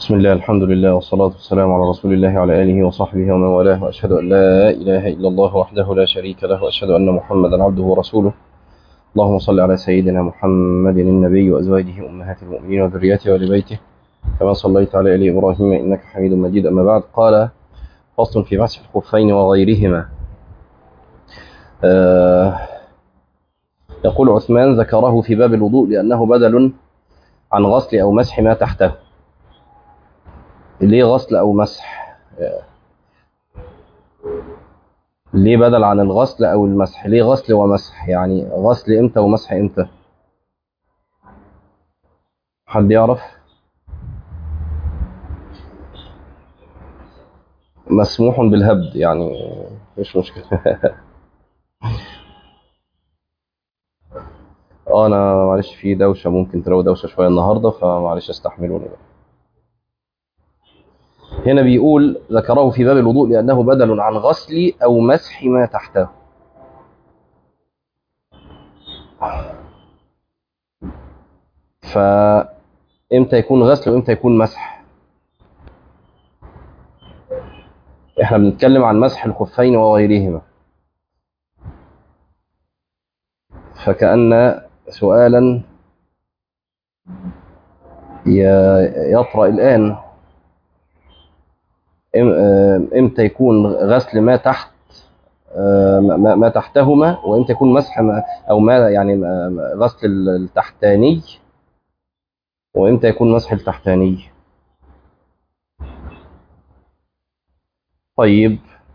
بسم الله الحمد لله والصلاة والسلام على رسول الله وعلى آله وصحبه ومن والاه وأشهد أن لا إله إلا الله وحده لا شريك له وأشهد أن محمدا عبده ورسوله اللهم صل على سيدنا محمد النبي وأزواجه أمهات المؤمنين وذريته وآل بيته كما صليت على آل إبراهيم إنك حميد مجيد أما بعد قال فصل في مسح الخفين وغيرهما آه يقول عثمان ذكره في باب الوضوء لأنه بدل عن غسل أو مسح ما تحته ليه غسل أو مسح ليه بدل عن الغسل أو المسح ليه غسل ومسح يعني غسل إمتى ومسح إمتى حد يعرف مسموح بالهبد يعني مش مشكلة اه انا معلش في دوشه ممكن تلاقوا دوشه شويه النهارده فمعلش استحملوني بقى هنا بيقول ذكره في باب الوضوء لأنه بدل عن غسل أو مسح ما تحته فإمتى يكون غسل وإمتى يكون مسح إحنا بنتكلم عن مسح الخفين وغيرهما فكأن سؤالا يطرأ الآن امتى يكون غسل ما تحت ما تحتهما وامتى يكون مسح او ما يعني غسل التحتاني وامتى يكون مسح التحتاني طيب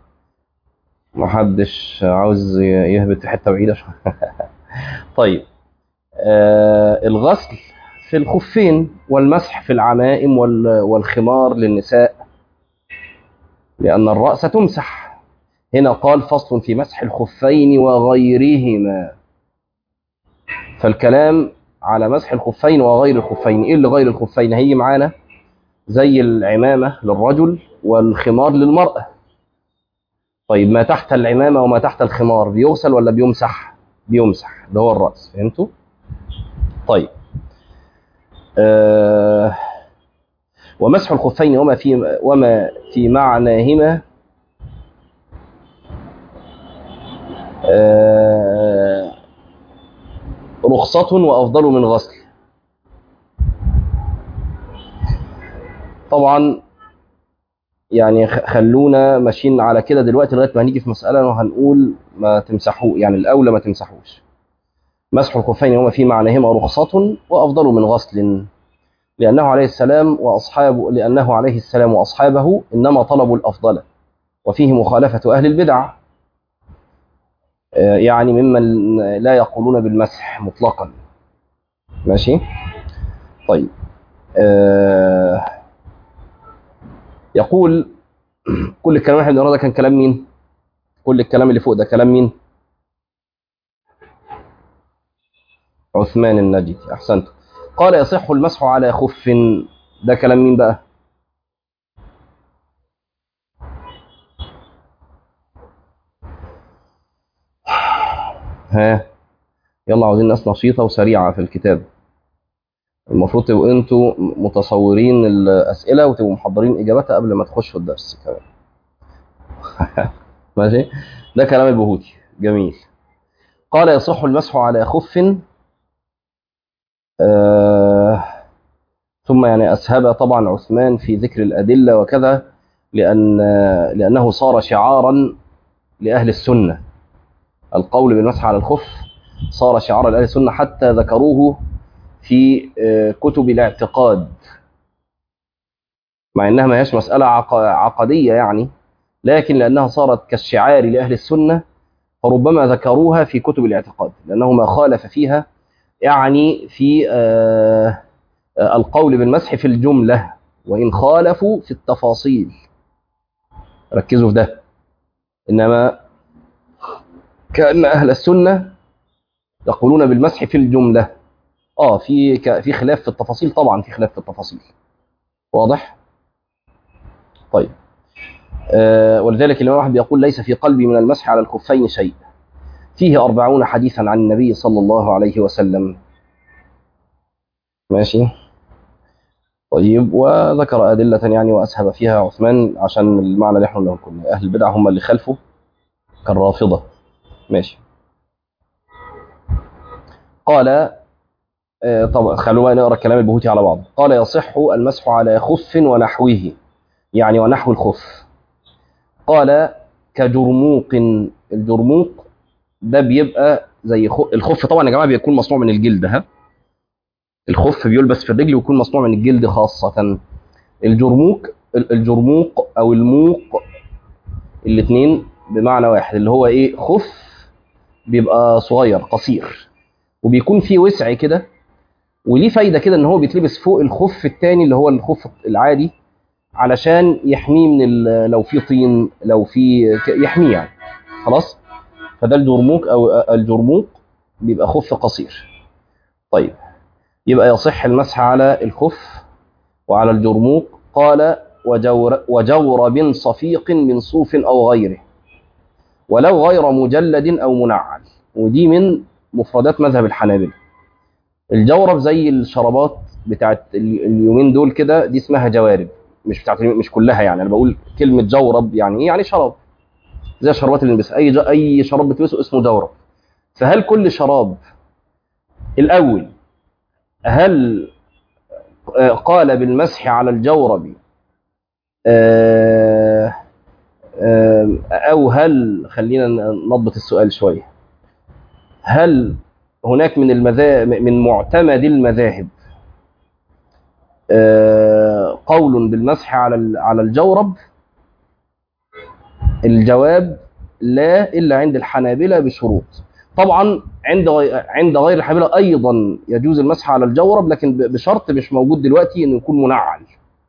محدش عاوز يهبط في حته بعيده طيب آه الغسل في الخفين والمسح في العمائم والخمار للنساء لأن الرأس تمسح هنا قال فصل في مسح الخفين وغيرهما فالكلام على مسح الخفين وغير الخفين إيه اللي غير الخفين هيجي معانا زي العمامة للرجل والخمار للمرأة طيب ما تحت العمامة وما تحت الخمار بيغسل ولا بيمسح بيمسح اللي هو الرأس فهمتوا طيب آه ومسح الخفين وما في وما في معناهما رخصة وأفضل من غسل طبعا يعني خلونا ماشيين على كده دلوقتي لغايه ما هنيجي في مساله وهنقول ما تمسحوه يعني الاولى ما تمسحوش مسح الخفين وما في معناهما رخصة وأفضل من غسل لأنه عليه السلام وأصحابه لأنه عليه السلام وأصحابه إنما طلبوا الأفضل وفيه مخالفة أهل البدع يعني ممن لا يقولون بالمسح مطلقا ماشي طيب آه يقول كل الكلام اللي احنا ده كان كلام مين كل الكلام اللي فوق ده كلام مين عثمان النجدي احسنت قال يصح المسح على خف ده كلام مين بقى ها يلا عاوزين ناس نشيطه وسريعه في الكتاب المفروض تبقوا انتوا متصورين الاسئله وتبقوا محضرين اجابتها قبل ما تخشوا الدرس كمان ماشي ده كلام البهوتي جميل قال يصح المسح على خف آه ثم يعني أسهب طبعا عثمان في ذكر الأدلة وكذا لأن لأنه صار شعارا لأهل السنة القول بالمسح على الخف صار شعارا لأهل السنة حتى ذكروه في آه كتب الاعتقاد مع أنها ما هيش مسألة عقدية يعني لكن لأنها صارت كالشعار لأهل السنة فربما ذكروها في كتب الاعتقاد لأنه ما خالف فيها يعني في آه القول بالمسح في الجملة وإن خالفوا في التفاصيل ركزوا في ده إنما كأن أهل السنة يقولون بالمسح في الجملة آه في في خلاف في التفاصيل طبعا في خلاف في التفاصيل واضح طيب آه ولذلك الإمام أحمد يقول ليس في قلبي من المسح على الخفين شيء فيه أربعون حديثا عن النبي صلى الله عليه وسلم ماشي طيب وذكر أدلة يعني وأسهب فيها عثمان عشان المعنى اللي احنا قلناه كنا أهل البدع هم اللي خلفه كالرافضة ماشي قال آه، طبعا خلونا بقى نقرا الكلام البهوتي على بعض قال يصح المسح على خف ونحوه يعني ونحو الخف قال كجرموق الجرموق ده بيبقى زي خ... الخف طبعا يا جماعه بيكون مصنوع من الجلد ها الخف بيلبس في الرجل ويكون مصنوع من الجلد خاصه الجرموق ال- الجرموق او الموق الاثنين بمعنى واحد اللي هو ايه خف بيبقى صغير قصير وبيكون فيه وسع كده وليه فايده كده ان هو بيتلبس فوق الخف الثاني اللي هو الخف العادي علشان يحميه من ال- لو في طين لو في ك- يحميه يعني خلاص فده الجرموق او الجرموق بيبقى خف قصير طيب يبقى يصح المسح على الخف وعلى الجرموق قال وجور وجورب صفيق من صوف او غيره ولو غير مجلد او منعل ودي من مفردات مذهب الحنابلة الجورب زي الشرابات بتاعت ال- اليومين دول كده دي اسمها جوارب مش بتاعت مش كلها يعني انا بقول كلمه جورب يعني ايه يعني شراب زي الشرابات اللي بنلبسها اي ج... اي شراب بتلبسه اسمه جورب فهل كل شراب الاول هل آه، قال بالمسح على الجورب آه، آه، او هل خلينا نضبط السؤال شويه هل هناك من المذاهب من معتمد المذاهب آه، قول بالمسح على ال- على الجورب الجواب لا الا عند الحنابلة بشروط طبعا عند غي... عند غير الحنابلة ايضا يجوز المسح على الجورب لكن ب- بشرط مش موجود دلوقتي انه يكون منعل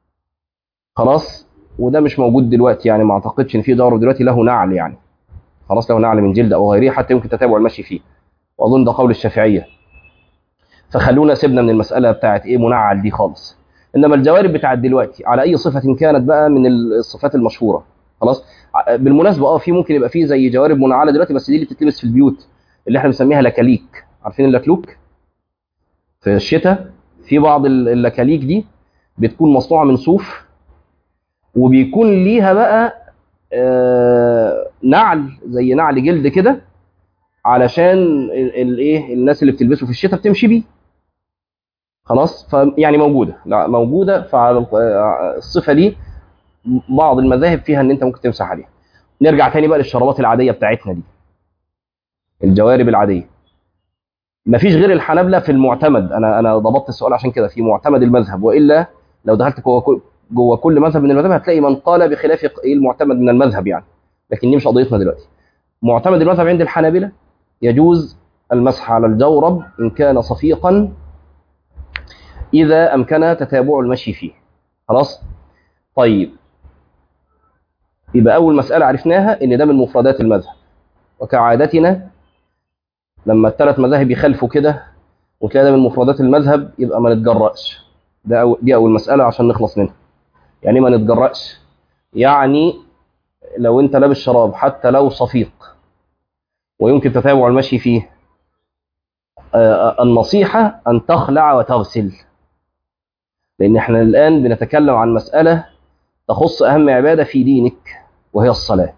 خلاص وده مش موجود دلوقتي يعني ما اعتقدش ان في جورب دلوقتي له نعل يعني خلاص له نعل من جلد او غيره حتى يمكن تتابع المشي فيه واظن ده قول الشافعيه فخلونا سيبنا من المساله بتاعت ايه منعل دي خالص انما الجوارب بتاعت دلوقتي على اي صفه كانت بقى من الصفات المشهوره خلاص ع- بالمناسبه اه في ممكن يبقى في زي جوارب منعله دلوقتي بس دي اللي بتتلبس في البيوت اللي احنا بنسميها لكاليك عارفين اللكلوك في الشتاء في بعض ال- اللكاليك دي بتكون مصنوعه من صوف وبيكون ليها بقى آه، نعل زي نعل جلد كده علشان الايه الناس اللي بتلبسه في الشتاء بتمشي بيه خلاص فيعني موجوده لا موجوده فعلى الق- آه، الصفه دي بعض المذاهب فيها ان انت ممكن تمسح عليها نرجع تاني بقى للشرابات العاديه بتاعتنا دي الجوارب العاديه مفيش غير الحنابلة في المعتمد انا انا ضبطت السؤال عشان كده في معتمد المذهب والا لو دخلت جوه كل جوه كل مذهب من المذاهب هتلاقي من قال بخلاف ايه المعتمد من المذهب يعني لكن دي مش قضيتنا دلوقتي معتمد المذهب عند الحنابلة يجوز المسح على الجورب ان كان صفيقا اذا امكن تتابع المشي فيه خلاص طيب يبقى اول مساله عرفناها ان ده من مفردات المذهب وكعادتنا لما الثلاث مذاهب يخالفوا كده وتلاقي ده من مفردات المذهب يبقى ما نتجرأش ده أو دي اول مساله عشان نخلص منها يعني إيه ما نتجرأش يعني لو انت لابس شراب حتى لو صفيق ويمكن تتابع المشي فيه آه، النصيحه ان تخلع وتغسل لان احنا الان بنتكلم عن مساله تخص اهم عباده في دينك وهي الصلاه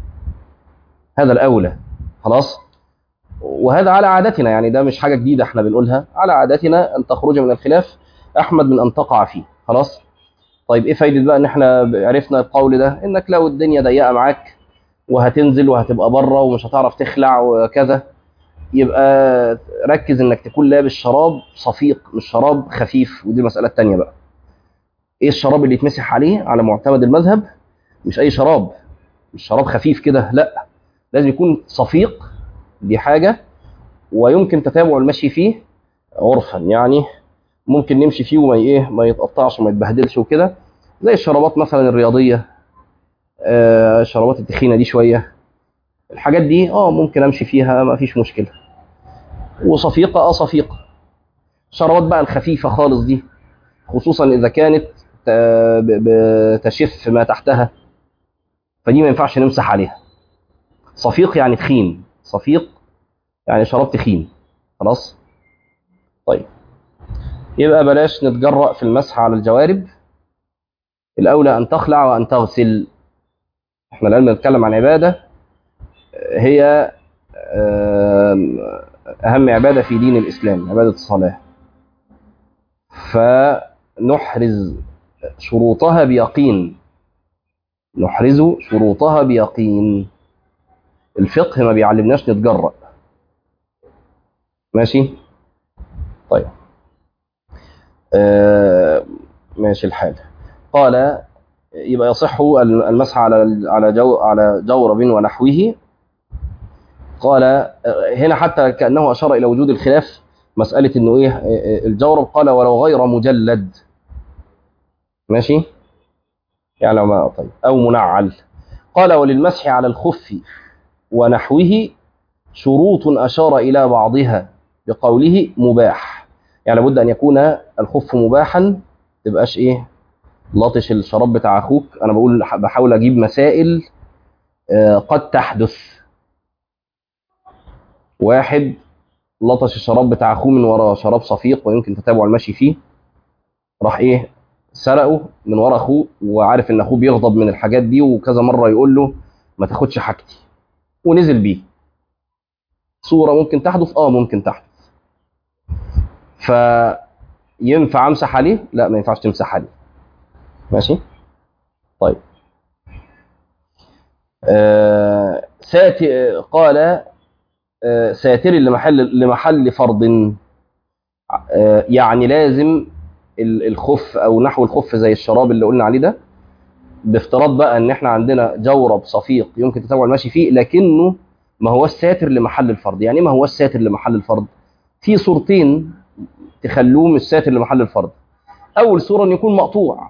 هذا الاولى خلاص وهذا على عادتنا يعني ده مش حاجه جديده احنا بنقولها على عادتنا ان تخرج من الخلاف احمد من ان تقع فيه خلاص طيب ايه فايده بقى ان احنا عرفنا القول ده انك لو الدنيا ضيقه معاك وهتنزل وهتبقى بره ومش هتعرف تخلع وكذا يبقى ركز انك تكون لابس شراب صفيق مش شراب خفيف ودي المساله الثانيه بقى ايه الشراب اللي يتمسح عليه على معتمد المذهب مش اي شراب مش شراب خفيف كده لا لازم يكون صفيق دي حاجه ويمكن تتابع المشي فيه عرفا يعني ممكن نمشي فيه وما ايه ما يتقطعش وما يتبهدلش وكده زي الشرابات مثلا الرياضيه آه الشرابات التخينه دي شويه الحاجات دي اه ممكن امشي فيها ما فيش مشكله وصفيقه اه صفيقه الشرابات بقى الخفيفه خالص دي خصوصا اذا كانت ت- ب- بتشف ما تحتها فدي ما ينفعش نمسح عليها صفيق يعني تخين صفيق يعني شراب تخين خلاص طيب يبقى بلاش نتجرأ في المسح على الجوارب الأولى أن تخلع وأن تغسل احنا الآن بنتكلم عن عبادة هي آم، أهم عبادة في دين الإسلام عبادة الصلاة فنحرز شروطها بيقين نحرز شروطها بيقين الفقه ما بيعلمناش نتجرأ ماشي طيب آه ماشي الحال قال يبقى يصح المسح على على جو على جورب ونحوه قال آه، هنا حتى كانه اشار الى وجود الخلاف مساله انه ايه آه، الجورب قال ولو غير مجلد ماشي يعني ما طيب او منعل قال وللمسح على الخف ونحوه شروط اشار الى بعضها بقوله مباح يعني لابد ان يكون الخف مباحا تبقاش ايه لطش الشراب بتاع اخوك انا بقول بحاول اجيب مسائل آه، قد تحدث واحد لطش الشراب بتاع اخوه من ورا شراب صفيق ويمكن تتابع المشي فيه راح ايه سرقه من ورا اخوه وعارف ان اخوه بيغضب من الحاجات دي وكذا مره يقول له ما تاخدش حاجتي ونزل بيه صوره ممكن تحدث اه ممكن تحدث فينفع امسح عليه لا ما ينفعش تمسح عليه ماشي طيب آه ساتر قال آه ساتر لمحل لمحل فرض آه يعني لازم ال- الخف او نحو الخف زي الشراب اللي قلنا عليه ده بافتراض بقى ان احنا عندنا جورب صفيق يمكن تتابع المشي فيه لكنه ما هو الساتر لمحل الفرض يعني إيه ما هو الساتر لمحل الفرض في صورتين تخلوه مش ساتر لمحل الفرض اول صوره انه يكون مقطوع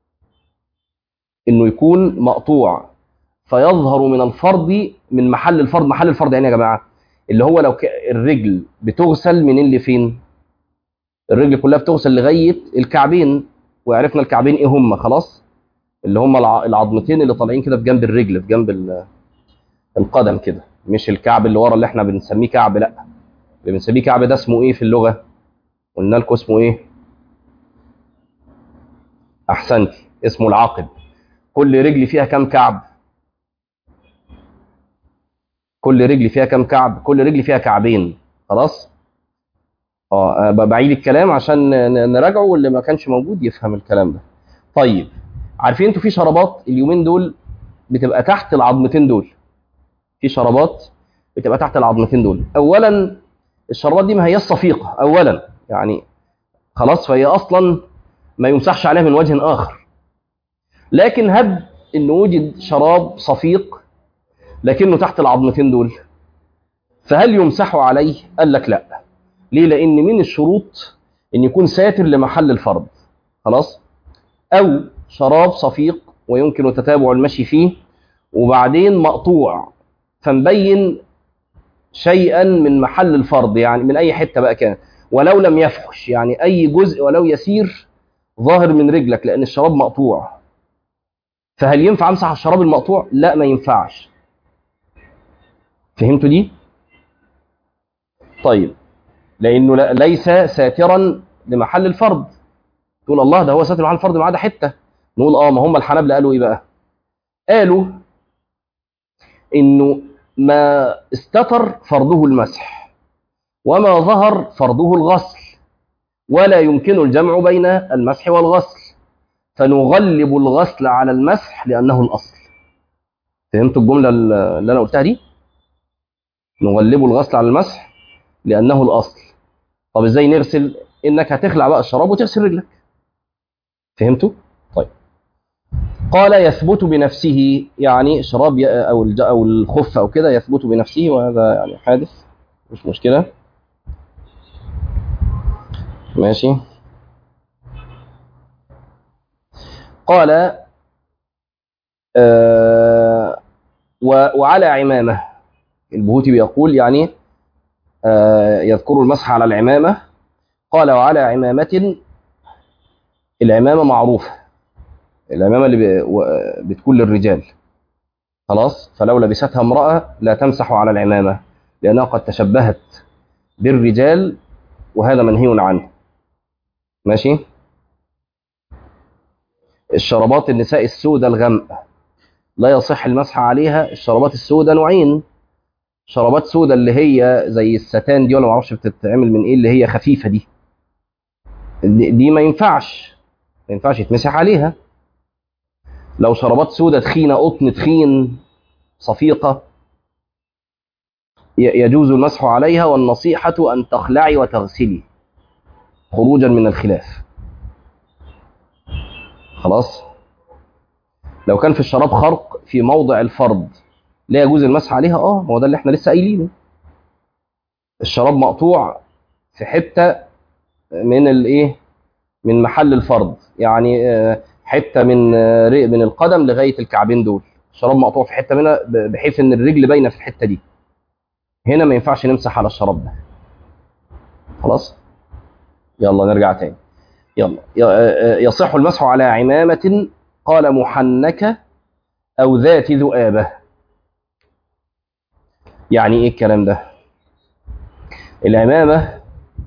انه يكون مقطوع فيظهر من الفرض من محل الفرض محل الفرض يعني يا جماعه اللي هو لو ك... الرجل بتغسل من اللي فين الرجل كلها بتغسل لغايه الكعبين وعرفنا الكعبين ايه هم خلاص اللي هم الع... العظمتين اللي طالعين كده في جنب الرجل في جنب ال... القدم كده مش الكعب اللي ورا اللي احنا بنسميه كعب لا اللي بنسميه كعب ده اسمه ايه في اللغه قلنا لكم اسمه ايه احسنتي اسمه العقب كل رجل فيها كام كعب كل رجل فيها كام كعب كل رجل فيها كعبين خلاص اه ب- بعيد الكلام عشان ن- نراجعه واللي ما كانش موجود يفهم الكلام ده طيب عارفين انتوا في شرابات اليومين دول بتبقى تحت العظمتين دول في شرابات بتبقى تحت العظمتين دول اولا الشرابات دي ما هي صفيقه اولا يعني خلاص فهي اصلا ما يمسحش عليها من وجه اخر لكن هب ان وجد شراب صفيق لكنه تحت العظمتين دول فهل يمسح عليه قال لك لا ليه لان من الشروط ان يكون ساتر لمحل الفرض خلاص او شراب صفيق ويمكن تتابع المشي فيه وبعدين مقطوع فمبين شيئا من محل الفرض يعني من اي حته بقى كان ولو لم يفحش يعني اي جزء ولو يسير ظاهر من رجلك لان الشراب مقطوع فهل ينفع امسح الشراب المقطوع لا ما ينفعش فهمتوا دي طيب لانه لا- ليس ساترا لمحل الفرض تقول الله ده هو ساتر لمحل الفرض ما عدا حته نقول اه ما هم الحنابلة قالوا ايه بقى قالوا انه ما استتر فرضه المسح وما ظهر فرضه الغسل ولا يمكن الجمع بين المسح والغسل فنغلب الغسل على المسح لانه الاصل فهمتوا الجمله اللي انا قلتها دي نغلب الغسل على المسح لانه الاصل طب ازاي نغسل انك هتخلع بقى الشراب وتغسل رجلك فهمتوا طيب قال يثبت بنفسه يعني شراب ي- او الج- او الخف او كده يثبت بنفسه وهذا يعني حادث مش مشكله ماشي قال آه و- وعلى عمامه البهوتي بيقول يعني آه يذكر المسح على العمامه قال وعلى عمامه العمامه معروفه العمامه اللي ب- و- بتكون للرجال خلاص فلو لبستها امراه لا تمسح على العمامه لانها قد تشبهت بالرجال وهذا منهي عنه ماشي الشرابات النساء السوداء الغمق لا يصح المسح عليها الشرابات السوداء نوعين شرابات سوداء اللي هي زي الستان دي ولا معرفش بتتعمل من ايه اللي هي خفيفه دي دي دي ما ينفعش ما ينفعش يتمسح عليها لو شرابات سوداء تخينه قطن تخين صفيقه ي- يجوز المسح عليها والنصيحه ان تخلعي وتغسلي خروجا من الخلاف خلاص لو كان في الشراب خرق في موضع الفرض لا يجوز المسح عليها اه ما هو ده اللي احنا لسه قايلينه الشراب مقطوع في حته من الايه من محل الفرض يعني آه، حته من آه، رق- من القدم لغايه الكعبين دول الشراب مقطوع في حته منها ب- بحيث ان الرجل باينه في الحته دي هنا ما ينفعش نمسح على الشراب ده خلاص يلا نرجع تاني يلا ي- آه، آه، يصح المسح على عمامه قال محنكه او ذات ذؤابه يعني ايه الكلام ده العمامه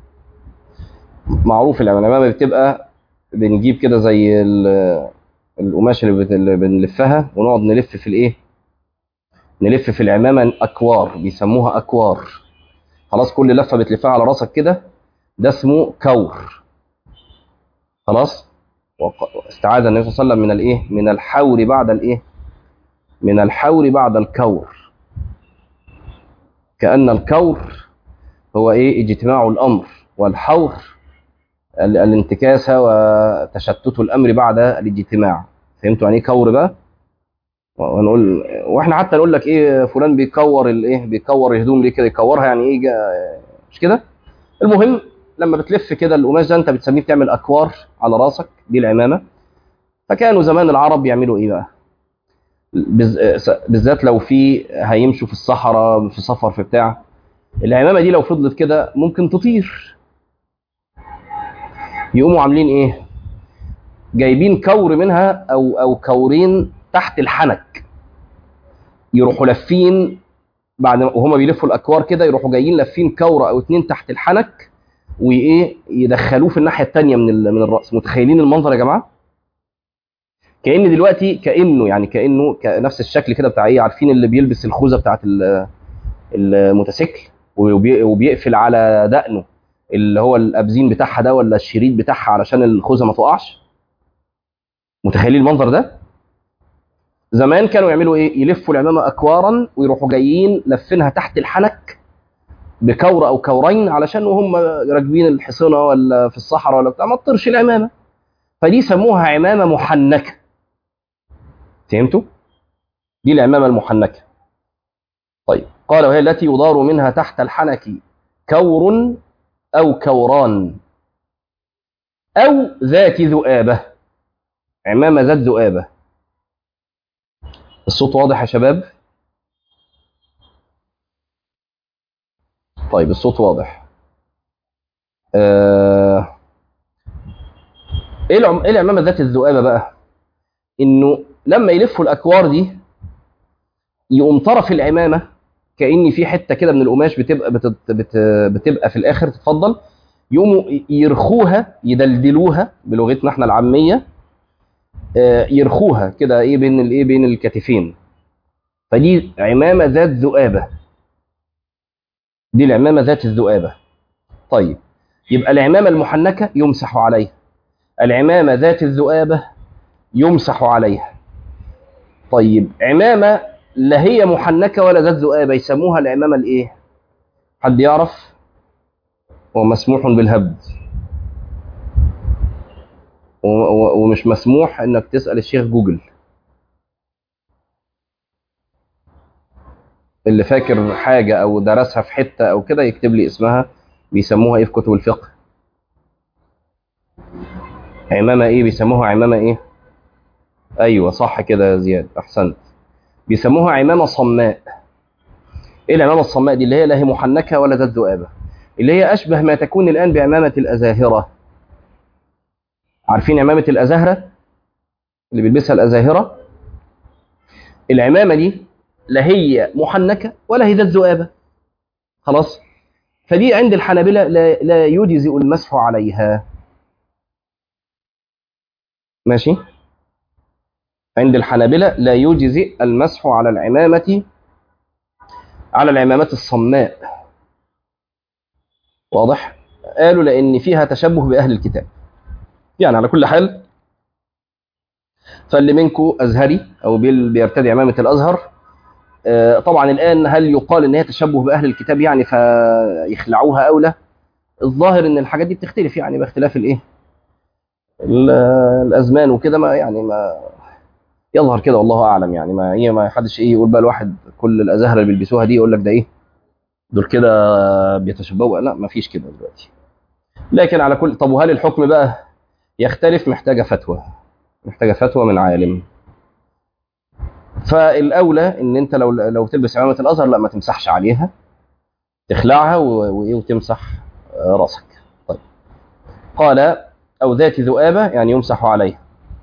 معروف العمامه العمامه بتبقى بنجيب كده زي ال- القماش اللي بت- اللي بنلفها ونقعد نلف في الايه نلف في العمامه اكوار بيسموها اكوار خلاص كل لفه بتلفها على راسك كده ده اسمه كور خلاص وق- استعاذ النبي صلى الله عليه وسلم من الايه من الحور بعد الايه من الحور بعد الكور كأن الكور هو ايه اجتماع الامر والحور ال- الانتكاسه وتشتت الامر بعد الاجتماع فهمتوا يعني ايه كور بقى ونقول واحنا حتى نقول لك ايه فلان بيكور الايه بيكور الهدوم ليه كده يكورها يعني ايه جا- مش كده المهم لما بتلف كده القماش ده انت بتسميه بتعمل اكوار على راسك دي العمامه فكانوا زمان العرب يعملوا ايه بقى بز- بالذات لو في هيمشوا في الصحراء في سفر في بتاع العمامه دي لو فضلت كده ممكن تطير يقوموا عاملين ايه جايبين كور منها او او كورين تحت الحنك يروحوا لافين بعد ما وهما بيلفوا الاكوار كده يروحوا جايين لافين كوره او اتنين تحت الحنك وايه يدخلوه في الناحيه الثانيه من ال- من الراس متخيلين المنظر يا جماعه كان دلوقتي كانه يعني كانه ك- نفس الشكل كده بتاع ايه عارفين اللي بيلبس الخوذه بتاعت ال- الموتوسيكل وبي- وبيقفل على دقنه اللي هو الابزين بتاعها ده ولا الشريط بتاعها علشان الخوذه ما تقعش متخيلين المنظر ده زمان كانوا يعملوا ايه يلفوا العمامه اكوارا ويروحوا جايين لفينها تحت الحنك بكوره او كورين علشان وهم راكبين الحصينه ولا في الصحراء ولا بتاع ما تطرش العمامه فدي سموها عمامه محنكه فهمتوا دي العمامه المحنكه طيب قال وهي التي يضار منها تحت الحنك كور او كوران او ذات ذؤابه عمامه ذات ذؤابه الصوت واضح يا شباب طيب الصوت واضح آه... ايه العم... ايه العمامه ذات الذؤابه بقى انه لما يلفوا الاكوار دي يقوم طرف العمامه كان في حته كده من القماش بتبقى بت... بت... بتبقى في الاخر تتفضل يقوموا يرخوها يدلدلوها بلغتنا احنا العاميه آه، يرخوها كده ايه بين الايه بين الكتفين فدي عمامه ذات ذؤابه دي العمامه ذات الذؤابه طيب يبقى العمامه المحنكه يمسح عليها العمامه ذات الذؤابه يمسح عليها طيب عمامه لا هي محنكه ولا ذات ذؤابه يسموها العمامه الايه حد يعرف ومسموح بالهبد و- و- ومش مسموح انك تسال الشيخ جوجل اللي فاكر حاجه او درسها في حته او كده يكتب لي اسمها بيسموها ايه في كتب الفقه عمامه ايه بيسموها عمامه ايه ايوه صح كده يا زياد احسنت بيسموها عمامه صماء ايه العمامه الصماء دي اللي هي لا هي محنكه ولا ذات ذؤابه اللي هي اشبه ما تكون الان بعمامه الازاهره عارفين عمامه الازاهره اللي بيلبسها الازاهره العمامه دي لا هي محنكه ولا هي ذات ذؤابه خلاص فدي عند الحنابلة لا, لا يجزئ المسح عليها ماشي عند الحنابلة لا يجزئ المسح على العمامة على العمامة الصماء واضح قالوا لأن فيها تشبه بأهل الكتاب يعني على كل حال فاللي منكم أزهري أو بيل- بيرتدي عمامة الأزهر آه، طبعا الآن هل يقال إن هي تشبه بأهل الكتاب يعني فيخلعوها أو لا الظاهر إن الحاجات دي بتختلف يعني باختلاف الإيه ال- الأزمان وكده ما يعني ما يظهر كده والله أعلم يعني ما هي ما حدش إيه يقول بقى الواحد كل الأزهر اللي بيلبسوها دي يقول لك ده إيه دول كده بيتشبهوا لا ما فيش كده دلوقتي لكن على كل طب وهل الحكم بقى يختلف محتاجة فتوى محتاجة فتوى من عالم فالاولى ان انت لو لو تلبس عمامه الازهر لا ما تمسحش عليها تخلعها و- وايه وتمسح آه، راسك طيب قال او ذات ذؤابه يعني يمسح عليها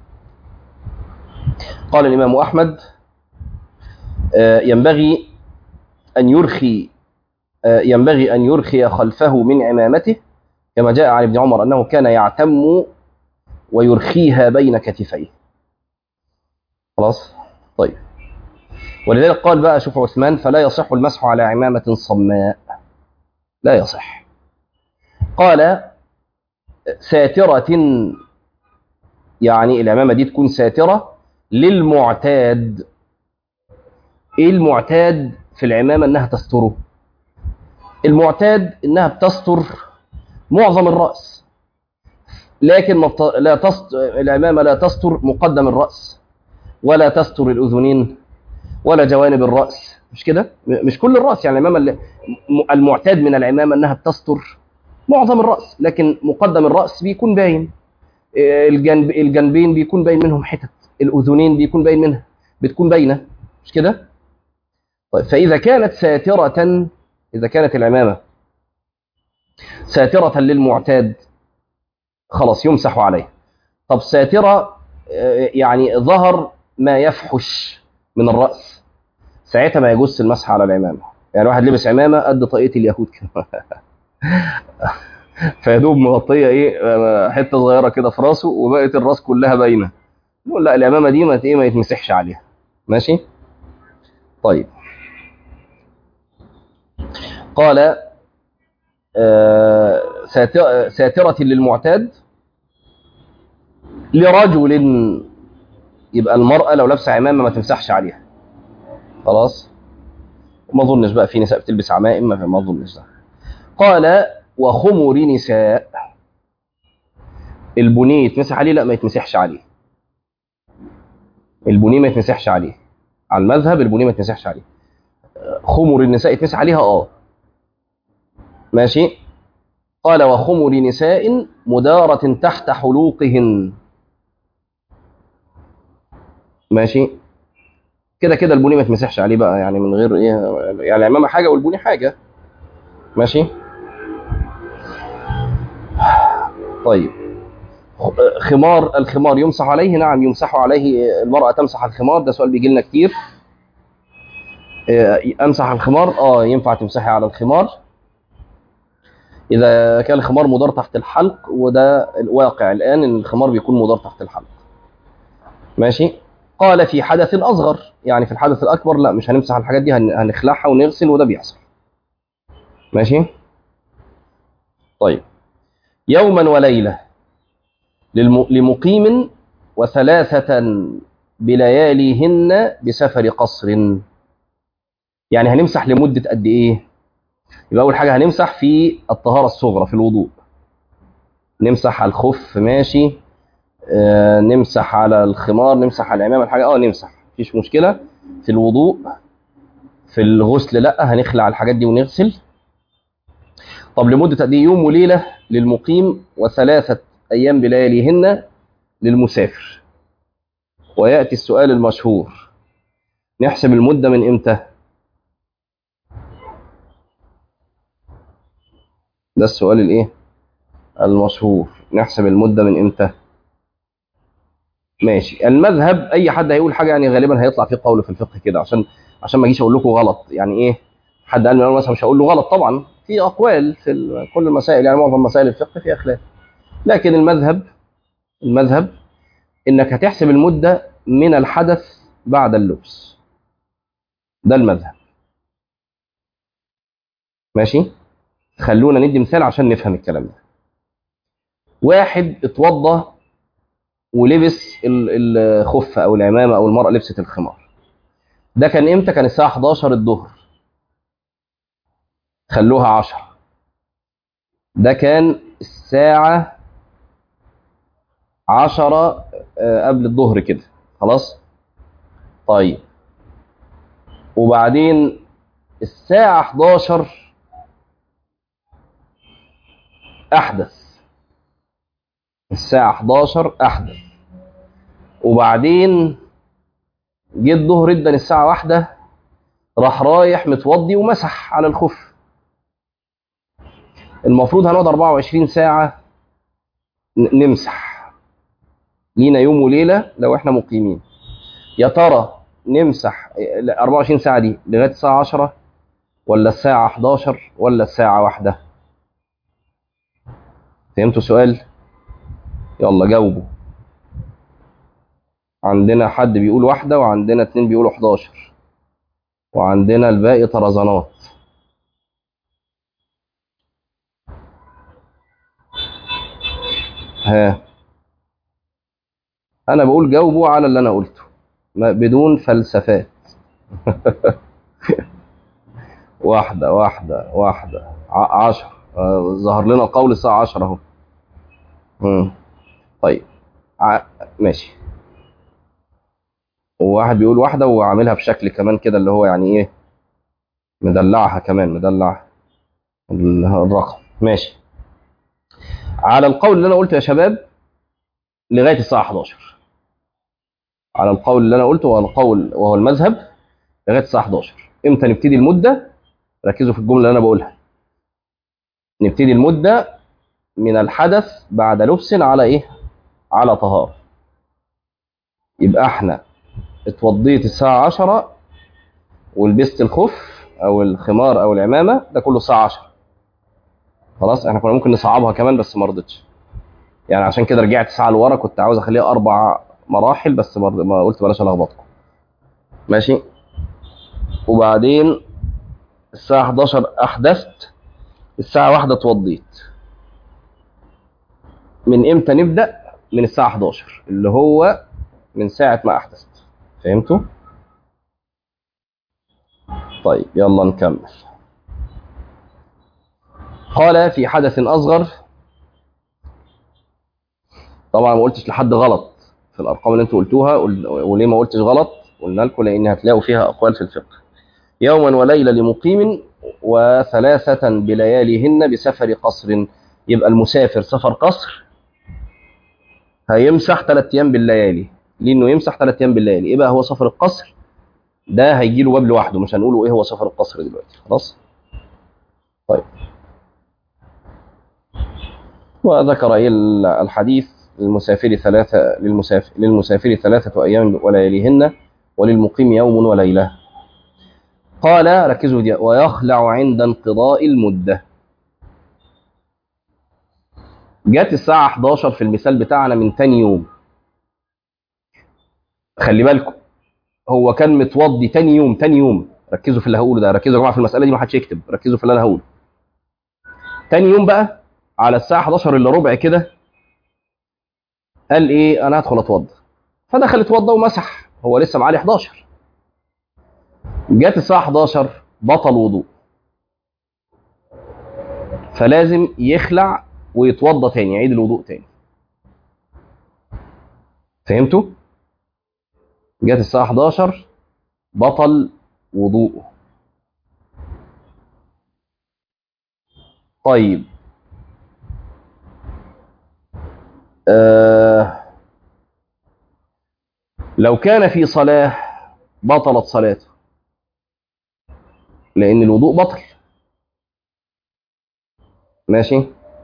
قال الامام احمد آه، ينبغي ان يرخي آه، ينبغي ان يرخي خلفه من عمامته كما جاء عن ابن عمر انه كان يعتم ويرخيها بين كتفيه خلاص طيب ولذلك قال بقى شوف عثمان فلا يصح المسح على عمامة صماء لا يصح قال ساترة يعني العمامة دي تكون ساترة للمعتاد ايه المعتاد في العمامة انها تستره المعتاد انها بتستر معظم الرأس لكن ما بت- لا تست... العمامة لا تستر مقدم الرأس ولا تستر الأذنين ولا جوانب الرأس مش كده م- مش كل الرأس يعني العمامة اللي- م- المعتاد من العمامة أنها بتستر معظم الرأس لكن مقدم الرأس بيكون باين إيه، الجنب الجنبين بيكون باين منهم حتت الأذنين بيكون باين منها بتكون باينة مش كده طيب فإذا كانت ساترة إذا كانت العمامة ساترة للمعتاد خلاص يمسح عليه طب ساترة آه، يعني ظهر ما يفحش من الرأس ساعتها ما يجوز المسح على العمامة يعني واحد لبس عمامة قد طاقية اليهود كده فيدوب مغطية ايه آه، حتة صغيرة كده في راسه وبقت الراس كلها باينة نقول لا العمامة دي ما ايه ما يتمسحش عليها ماشي طيب قال آه، ساتر- ساترة للمعتاد لرجل يبقى المرأة لو لابسة عمامة ما تمسحش عليها خلاص ما اظنش بقى في نساء بتلبس عمائم ما ما اظنش ده قال وخمر نساء البني يتمسح عليه لا ما يتمسحش عليه البني ما يتمسحش عليه على المذهب البني ما يتمسحش عليه خمر النساء يتمسح عليها اه ماشي قال وخمر نساء مدارة تحت حلوقهن ماشي كده كده البني ما يتمسحش عليه بقى يعني من غير ايه يعني العمامه حاجه والبني حاجه ماشي طيب خمار الخمار يمسح عليه نعم يمسح عليه المرأة تمسح الخمار ده سؤال بيجي لنا كتير إيه، امسح الخمار اه ينفع تمسحي على الخمار اذا كان الخمار مدار تحت الحلق وده الواقع الان ان الخمار بيكون مدار تحت الحلق ماشي قال في حدث اصغر يعني في الحدث الاكبر لا مش هنمسح الحاجات دي هن- هنخلعها ونغسل وده بيحصل ماشي طيب يوما وليله للم... لمقيم وثلاثة بلياليهن بسفر قصر يعني هنمسح لمدة قد إيه؟ يبقى أول حاجة هنمسح في الطهارة الصغرى في الوضوء نمسح على الخف ماشي آه نمسح على الخمار نمسح على العمامة الحاجة اه نمسح مفيش مشكلة في الوضوء في الغسل لا هنخلع الحاجات دي ونغسل طب لمدة قد إيه؟ يوم وليلة للمقيم وثلاثة أيام بلياليهن للمسافر ويأتي السؤال المشهور نحسب المدة من إمتى؟ ده السؤال الإيه؟ المشهور نحسب المدة من إمتى؟ ماشي المذهب أي حد هيقول حاجة يعني غالبا هيطلع فيه قول في الفقه كده عشان عشان ما أجيش أقول لكم غلط يعني إيه؟ حد قال من الأول مثلا مش هقول له غلط طبعا في أقوال في ال- كل المسائل يعني معظم مسائل الفقه فيها خلاف لكن المذهب المذهب انك هتحسب المده من الحدث بعد اللبس ده المذهب ماشي خلونا ندي مثال عشان نفهم الكلام ده واحد اتوضى ولبس ال- الخف او العمامه او المراه لبست الخمار ده كان امتى كان الساعه 11 الظهر خلوها 10 ده كان الساعه 10 آه، قبل الظهر كده خلاص طيب وبعدين الساعه 11 احدث الساعه 11 احدث وبعدين جه الظهر ادن الساعه واحدة راح رايح متوضي ومسح على الخف المفروض هنقعد 24 ساعه ن- نمسح لينا يوم وليله لو احنا مقيمين يا ترى نمسح ال 24 ساعه دي لغايه الساعه 10 ولا الساعه 11 ولا الساعه واحدة فهمتوا السؤال يلا جاوبوا عندنا حد بيقول واحدة وعندنا اتنين بيقولوا 11 وعندنا الباقي طرزانات ها انا بقول جاوبوا على اللي انا قلته ما- بدون فلسفات واحدة واحدة واحدة ع- عشر آه، ظهر لنا قول الساعة عشرة اهو مم. طيب ع- ماشي وواحد بيقول واحدة وعاملها بشكل كمان كده اللي هو يعني ايه مدلعها كمان مدلع ال- الرقم ماشي على القول اللي انا قلته يا شباب لغاية الساعة 11 على القول اللي انا قلته وهو القول وهو المذهب لغاية الساعة 11 امتى نبتدي المدة ركزوا في الجملة اللي انا بقولها نبتدي المدة من الحدث بعد لبس على ايه على طهارة يبقى احنا اتوضيت الساعة 10 ولبست الخف او الخمار او العمامة ده كله الساعة 10 خلاص احنا كنا ممكن نصعبها كمان بس ما رضيتش يعني عشان كده رجعت ساعة لورا كنت عاوز اخليها اربع مراحل بس برضه ما قلت بلاش الخبطكم ماشي وبعدين الساعة 11 احدثت الساعة واحدة اتوضيت من امتى نبدأ من الساعة 11 اللي هو من ساعة ما احدثت فهمتوا طيب يلا نكمل قال في حدث اصغر طبعا ما قلتش لحد غلط في الارقام اللي انتوا قلتوها قل- وليه ما قلتش غلط قلنا لكم لان هتلاقوا فيها اقوال في الفقه يوما وليله لمقيم وثلاثه بلياليهن بسفر قصر يبقى المسافر سفر قصر هيمسح ثلاث ايام بالليالي لانه يمسح ثلاث ايام بالليالي ايه بقى هو سفر القصر ده هيجي له باب لوحده مش هنقوله ايه هو سفر القصر دلوقتي خلاص طيب وذكر إيه الحديث للمسافر ثلاثة للمسافر, للمسافر ثلاثة أيام ولياليهن وللمقيم يوم وليلة قال ركزوا دي ويخلع عند انقضاء المدة جت الساعة 11 في المثال بتاعنا من تاني يوم خلي بالكم هو كان متوضي تاني يوم تاني يوم ركزوا في اللي هقوله ده ركزوا يا جماعة في المسألة دي ما حدش يكتب ركزوا في اللي أنا هقوله تاني يوم بقى على الساعة 11 الا ربع كده قال ايه انا هدخل اتوضى فدخل اتوضى ومسح هو لسه معاه 11 جت الساعة 11 بطل وضوء فلازم يخلع ويتوضى تاني يعيد الوضوء تاني فهمتوا؟ جت الساعة 11 بطل وضوءه طيب آه لو كان في صلاة بطلت صلاته لأن الوضوء بطل ماشي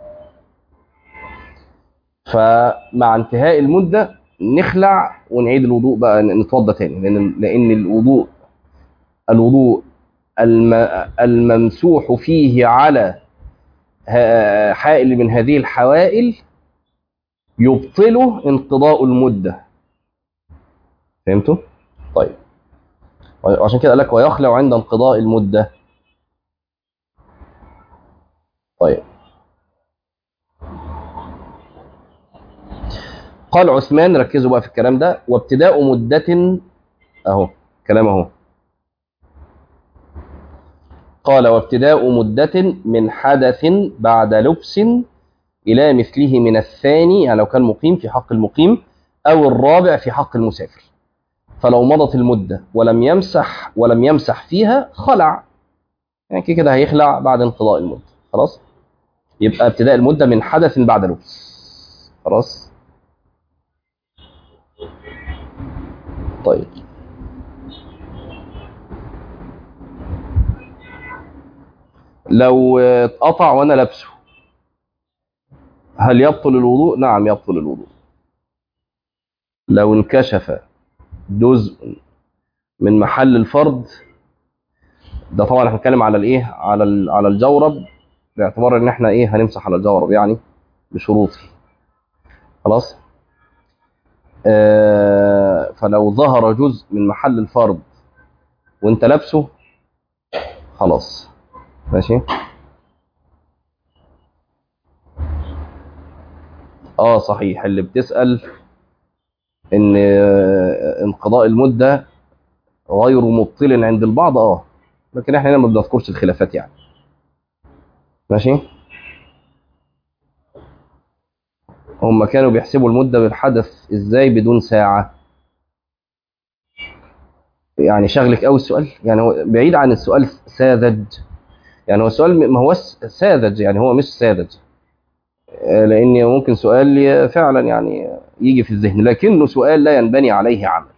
فمع انتهاء المدة نخلع ونعيد الوضوء بقى نتوضى تاني لأن لأن الوضوء الوضوء الم الممسوح فيه على حائل من هذه الحوائل يبطله انقضاء المدة فهمتوا طيب وعشان كده قال لك ويخلع عند انقضاء المده طيب قال عثمان ركزوا بقى في الكلام ده وابتداء مدة اهو كلام اهو قال وابتداء مدة من حدث بعد لبس إلى مثله من الثاني يعني لو كان مقيم في حق المقيم أو الرابع في حق المسافر فلو مضت المدة ولم يمسح ولم يمسح فيها خلع يعني كده كده هيخلع بعد انقضاء المدة خلاص يبقى ابتداء المدة من حدث بعد لبس خلاص طيب لو اتقطع وانا لابسه هل يبطل الوضوء نعم يبطل الوضوء لو انكشف جزء من محل الفرض ده طبعا احنا بنتكلم على الايه على ال- على الجورب باعتبار ان احنا ايه هنمسح على الجورب يعني بشروطه خلاص آه فلو ظهر جزء من محل الفرض وانت لابسه خلاص ماشي اه صحيح اللي بتسأل ان آه، انقضاء المدة غير مبطل عند البعض اه لكن احنا هنا ما بنذكرش الخلافات يعني ماشي هم كانوا بيحسبوا المدة بالحدث ازاي بدون ساعة يعني شغلك قوي السؤال يعني هو بعيد عن السؤال ساذج يعني هو السؤال ما هو ساذج يعني هو مش ساذج آه، لان ممكن سؤال ي- فعلا يعني يجي في الذهن لكنه سؤال لا ينبني عليه عمل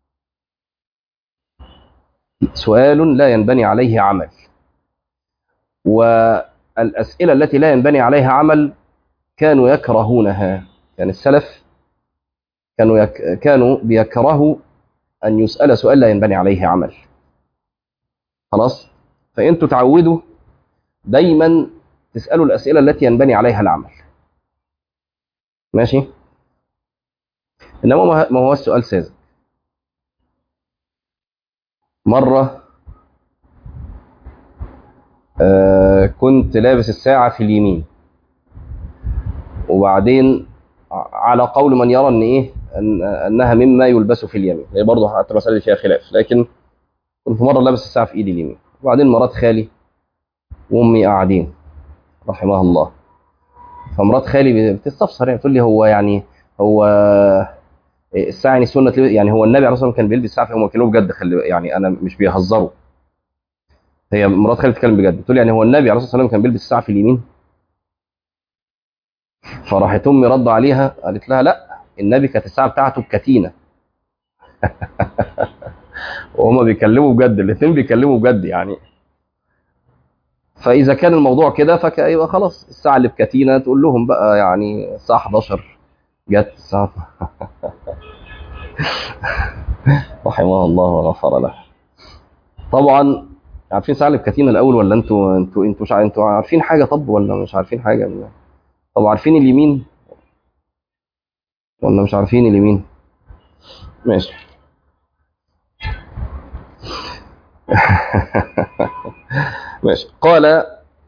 سؤال لا ينبني عليه عمل والأسئلة التي لا ينبني عليها عمل كانوا يكرهونها يعني السلف كانوا يك... كانوا بيكرهوا أن يسأل سؤال لا ينبني عليه عمل خلاص فأنتوا تعودوا دايما تسألوا الأسئلة التي ينبني عليها العمل ماشي إنما ما ما هو السؤال ساذج مرة آه كنت لابس الساعة في اليمين وبعدين ع- على قول من يرى ان ايه أن انها مما يلبس في اليمين هي برضه حتى المسألة دي فيها خلاف لكن كنت مرة لابس الساعة في ايدي اليمين وبعدين مرات خالي وامي قاعدين رحمها الله فمرات خالي بتستفسر يعني تقول لي هو يعني هو الساعة يعني سنة يعني هو النبي عليه الصلاة والسلام كان بيلبس ساعة هم كانوا بجد خلي يعني انا مش بيهزروا هي مرات خالي بتتكلم بجد بتقول لي يعني هو النبي عليه الصلاة والسلام كان بيلبس الساعة في اليمين فراحت امي رد عليها قالت لها لا النبي كانت الساعة بتاعته بكتينة وهما بيكلموا بجد الاثنين بيكلموا بجد يعني فاذا كان الموضوع كده فيبقى خلاص الساعه اللي بكتينه تقول لهم بقى يعني الساعه 11 جت الساعه رحمه الله وغفر له طبعا عارفين الساعه اللي بكتينه الاول ولا انتوا انتوا انتوا مش ع- انتوا عارفين حاجه طب ولا مش عارفين حاجه طب عارفين اليمين ولا مش عارفين اليمين ماشي ماشي قال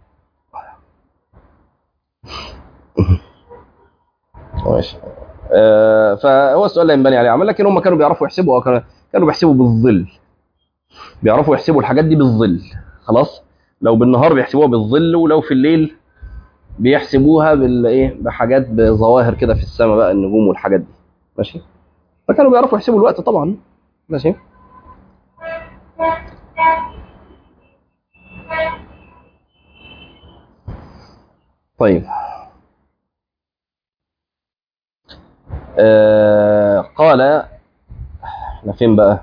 ماشي آه فهو السؤال لا ينبني عليه عمل لكن هم كانوا بيعرفوا يحسبوا أو كانوا كانوا بيحسبوا بالظل بيعرفوا يحسبوا الحاجات دي بالظل خلاص لو بالنهار بيحسبوها بالظل ولو في الليل بيحسبوها بالايه بحاجات بظواهر كده في السماء بقى النجوم والحاجات دي ماشي فكانوا بيعرفوا يحسبوا الوقت طبعا ماشي طيب آه قال احنا فين بقى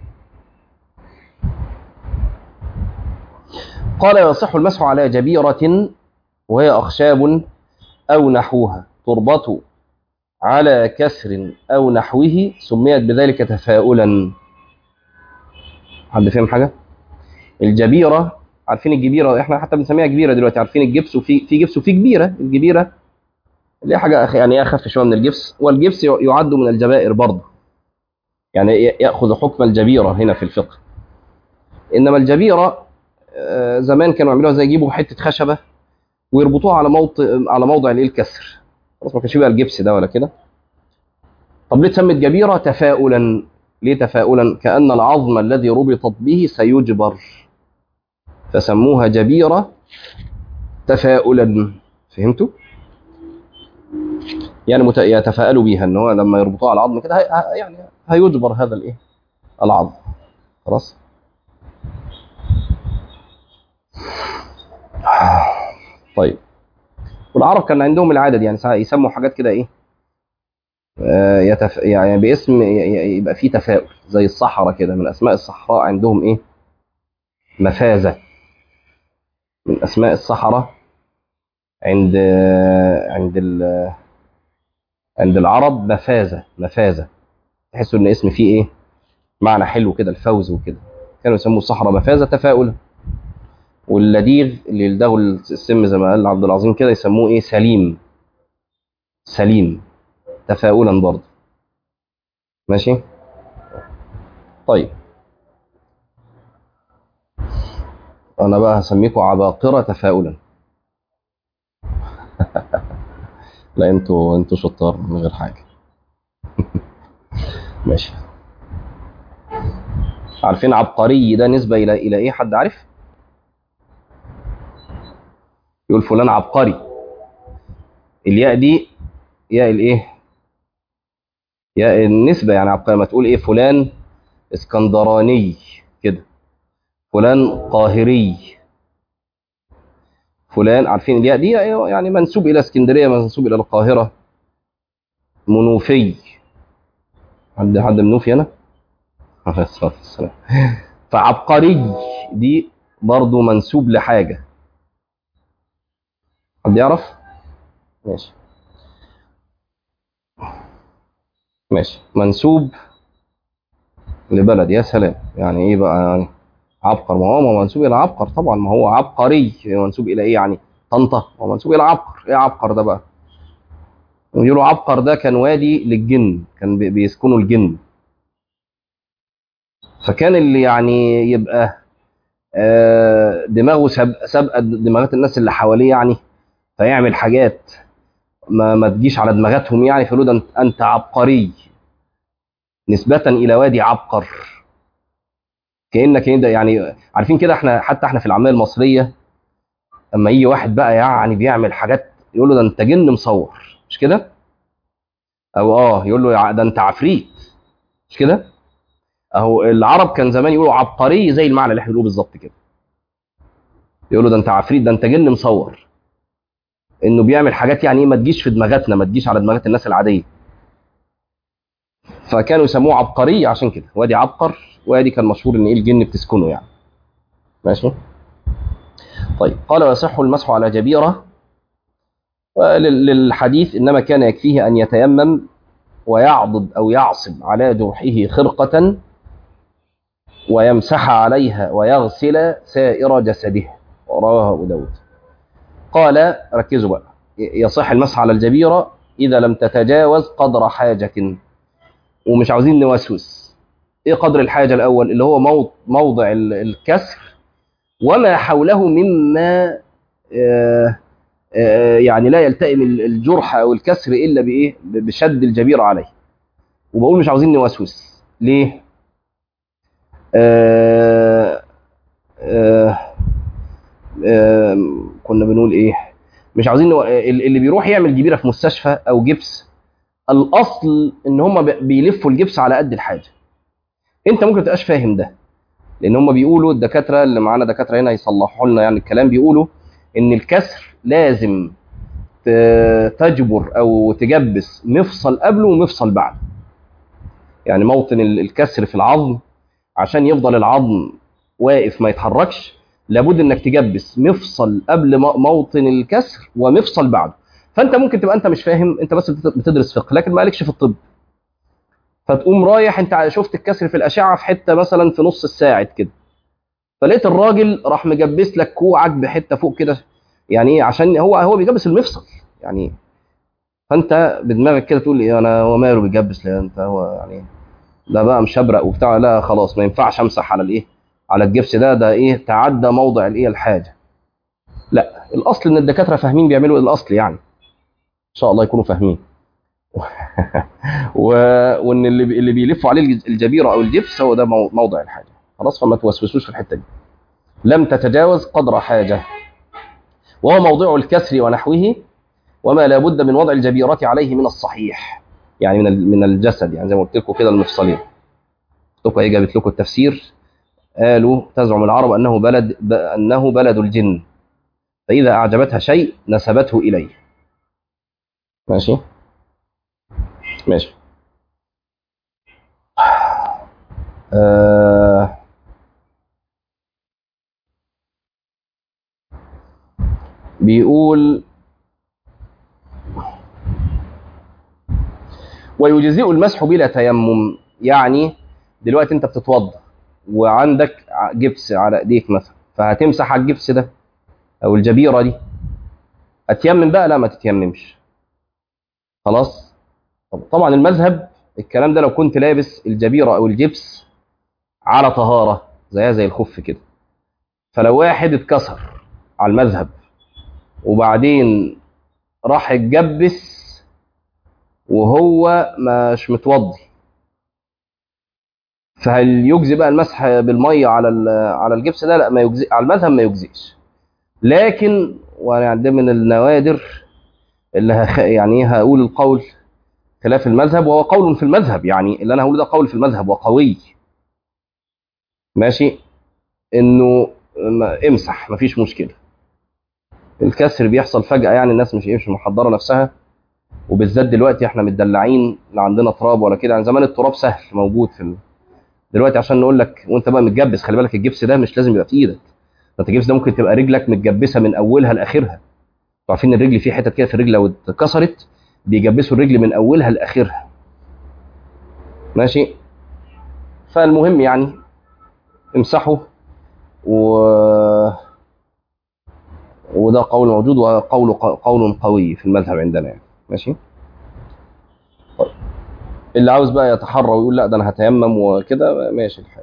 قال يصح المسح على جبيرة وهي أخشاب أو نحوها تربط على كسر أو نحوه سميت بذلك تفاؤلا حد فاهم حاجة؟ الجبيرة عارفين الجبيرة احنا حتى بنسميها جبيرة دلوقتي عارفين الجبس وفي في جبس وفي جبيرة الجبيرة اللي هي حاجة أخ- يعني اخف شوية من الجبس والجبس يعد من الجبائر برضه يعني ياخذ حكم الجبيره هنا في الفقه انما الجبيره آه، زمان كانوا يعملوها زي يجيبوا حته خشبه ويربطوها على موضع على موضع الايه الكسر خلاص ما كانش بقى الجبس ده ولا كده طب ليه اتسمت جبيره تفاؤلا ليه تفاؤلا كان العظم الذي ربطت به سيجبر فسموها جبيره تفاؤلا فهمتوا يعني مت... يتفاءلوا بيها ان هو لما يربطوها على العظم كده هي... ه- يعني هيجبر هذا الايه العظم خلاص طيب والعرب كان عندهم العاده دي يعني ساعات يسموا حاجات كده ايه آه، يتف... يعني باسم ي- ي- يبقى فيه تفاؤل زي الصحراء كده من اسماء الصحراء عندهم ايه مفازه من اسماء الصحراء عند عند ال... عند العرب مفازه مفازه تحسوا ان اسم فيه ايه معنى حلو كده الفوز وكده كانوا يسموا الصحراء مفازه تفاؤلا واللديغ اللي يلدغوا السم زي ما قال عبد العظيم كده يسموه ايه سليم سليم تفاؤلا برضه ماشي طيب انا بقى هسميكم عباقرة تفاؤلا لا انتوا انتوا شطار من غير حاجة ماشي عارفين عبقري ده نسبة إلى إلى إيه حد عارف؟ يقول فلان عبقري الياء دي ياء الإيه؟ ياء النسبة يعني عبقري ما تقول إيه فلان اسكندراني كده فلان قاهري فلان عارفين الياء دي يعني منسوب إلى اسكندرية منسوب إلى القاهرة منوفي حد حد منوفي أنا؟ عليه الصلاة والسلام فعبقري دي برضو منسوب لحاجة حد يعرف؟ ماشي ماشي منسوب لبلد يا سلام يعني ايه بقى يعني عبقر ما هو ما هو منسوب الى عبقر طبعا ما هو عبقري منسوب الى ايه يعني طنطا هو منسوب الى عبقر ايه عبقر ده بقى يقولوا عبقر ده كان وادي للجن كان بي- بيسكنوا الجن فكان اللي يعني يبقى آه، دماغه ساب- سابقه دماغات الناس اللي حواليه يعني فيعمل حاجات ما, ما تجيش على دماغاتهم يعني فيقولوا ده انت, انت عبقري نسبة إلى وادي عبقر كأنك كده يعني عارفين كده احنا حتى احنا في العامية المصرية اما يجي واحد بقى يعني بيعمل حاجات يقول له ده انت جن مصور مش كده؟ او اه يقول له يع- ده انت عفريت مش كده؟ اهو العرب كان زمان يقولوا عبقري زي المعنى اللي احنا بنقوله بالظبط كده يقولوا ده انت عفريت ده انت جن مصور انه بيعمل حاجات يعني ايه ما تجيش في دماغاتنا ما تجيش على دماغات الناس العاديه فكانوا يسموه عبقري عشان كده وادي عبقر وادي كان مشهور ان ايه الجن بتسكنه يعني ماشي طيب قال ويصح المسح على جبيره ولل- للحديث انما كان يكفيه ان يتيمم ويعضد او يعصب على جرحه خرقه ويمسح عليها ويغسل سائر جسده رواه ابو داود قال ركزوا بقى يصح المسح على الجبيره اذا لم تتجاوز قدر حاجه ومش عاوزين نوسوس ايه قدر الحاجه الاول اللي هو موض- موضع ال- الكسر وما حوله مما آه، آه، يعني لا يلتئم ال- الجرح او الكسر الا بايه ب- بشد الجبيره عليه وبقول مش عاوزين نوسوس ليه آه آه آه كنا بنقول ايه مش عاوزين نو... ال- اللي بيروح يعمل جبيره في مستشفى او جبس الاصل ان هم ب- بيلفوا الجبس على قد الحاجه انت ممكن تبقاش فاهم ده لان هم بيقولوا الدكاتره اللي معانا دكاتره هنا يصلحوا لنا يعني الكلام بيقولوا ان الكسر لازم ت- تجبر او تجبس مفصل قبله ومفصل بعده يعني موطن ال- الكسر في العظم عشان يفضل العظم واقف ما يتحركش لابد انك تجبس مفصل قبل م- موطن الكسر ومفصل بعده فانت ممكن تبقى انت مش فاهم انت بس بت- بتدرس فقه لكن مالكش في الطب فتقوم رايح انت شفت الكسر في الاشعه في حته مثلا في نص الساعد كده فلقيت الراجل راح مجبس لك كوعك بحته فوق كده يعني ايه عشان هو هو بيجبس المفصل يعني فانت بدماغك كده تقول ايه انا هو ماله بيجبس ليه انت هو يعني ده بقى مشبرق وبتاع لا خلاص ما ينفعش امسح على الايه على الجبس ده ده ايه تعدى موضع الايه الحاجه لا الاصل ان الدكاتره فاهمين بيعملوا إيه الاصل يعني ان شاء الله يكونوا فاهمين و... وان اللي بي- اللي بيلفوا عليه الج- الجبيره او الجبس هو ده مو- موضع الحاجه خلاص فما توسوسوش في الحته دي لم تتجاوز قدر حاجه وهو موضع الكسر ونحوه وما لا بد من وضع الجبيرة عليه من الصحيح يعني من ال- من الجسد يعني زي ما قلت لكم كده المفصلين قلت لكم ايه جابت لكم التفسير قالوا تزعم العرب انه بلد ب- انه بلد الجن فاذا اعجبتها شيء نسبته اليه ماشي ماشي آه بيقول ويجزئ المسح بلا تيمم يعني دلوقتي انت بتتوضا وعندك ع- جبس على ايديك مثلا فهتمسح على الجبس ده او الجبيره دي اتيمم بقى لا ما تتيممش خلاص طب طبعا المذهب الكلام ده لو كنت لابس الجبيره او الجبس على طهاره زيها زي الخف كده فلو واحد اتكسر على المذهب وبعدين راح اتجبس وهو مش متوضي فهل يجزي بقى المسح بالميه على ال- على الجبس ده لا ما يجزي على المذهب ما يجزيش لكن وانا ده من النوادر اللي هخ... يعني إيه هقول القول خلاف المذهب وهو قول في المذهب يعني اللي انا هقوله ده قول في المذهب وقوي ماشي انه ما- امسح مفيش مشكله الكسر بيحصل فجاه يعني الناس مش إيه، مش محضره نفسها وبالذات دلوقتي احنا متدلعين لا عندنا تراب ولا كده يعني زمان التراب سهل موجود في ال... دلوقتي عشان نقول لك وانت بقى متجبس خلي بالك الجبس ده مش لازم يبقى في ايدك ده انت الجبس ده ممكن تبقى رجلك متجبسه من اولها لاخرها انتوا عارفين الرجل في حتت كده في الرجل لو اتكسرت بيجبسوا الرجل من اولها لاخرها ماشي فالمهم يعني امسحوا و وده قول موجود وقول قول قوي في المذهب عندنا يعني ماشي طيب اللي عاوز بقى يتحرى ويقول لا ده انا هتيمم وكده ماشي الحال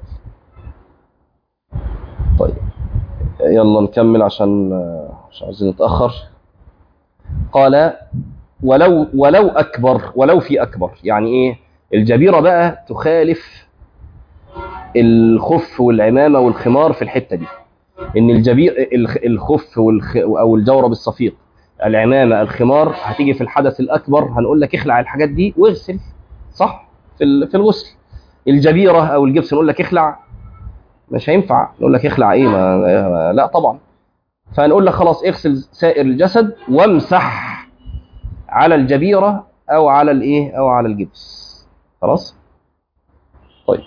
طيب يلا نكمل عشان مش عايزين نتاخر قال ولو ولو اكبر ولو في اكبر يعني ايه الجبيره بقى تخالف الخف والعمامه والخمار في الحته دي ان الجبير الخ- الخف والخ او الجورب الصفيق العمامه الخمار هتيجي في الحدث الاكبر هنقول لك اخلع الحاجات دي واغسل صح في ال- في الغسل الجبيره او الجبس نقول لك اخلع مش هينفع نقول لك اخلع ايه ما ما- لا طبعا فهنقول لك خلاص اغسل سائر الجسد وامسح على الجبيره او على الايه او على الجبس خلاص طيب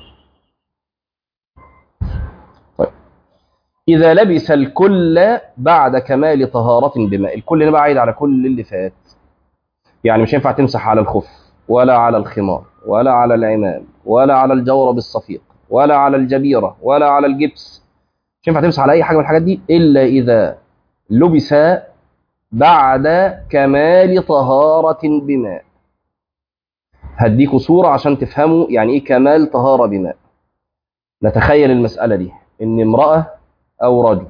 طيب إذا لبس الكل بعد كمال طهارة بماء الكل هنا بقى عايد على كل اللي فات يعني مش هينفع تمسح على الخف ولا على الخمار ولا على العمام ولا على الجورب الصفيق ولا على الجبيرة ولا على الجبس مش هينفع تمسح على أي حاجة من الحاجات دي إلا إذا لبس بعد كمال طهارة بماء هديكوا صورة عشان تفهموا يعني إيه كمال طهارة بماء نتخيل المسألة دي إن امرأة أو رجل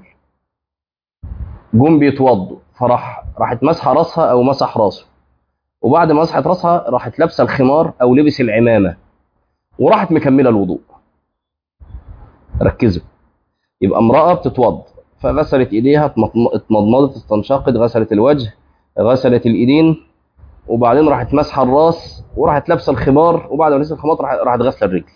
جم بيتوضوا فراح راحت مسحة راسها أو مسح راسه وبعد ما مسحت راسها راحت لابسة الخمار أو لبس العمامة وراحت مكملة الوضوء ركزوا يبقى امرأة بتتوضا فغسلت ايديها اتمض- اتمضمضت استنشقت غسلت الوجه غسلت الايدين وبعدين راحت ماسحه الراس وراحت لابسه الخمار وبعد ما لبست الخمار راح- راحت غسله الرجل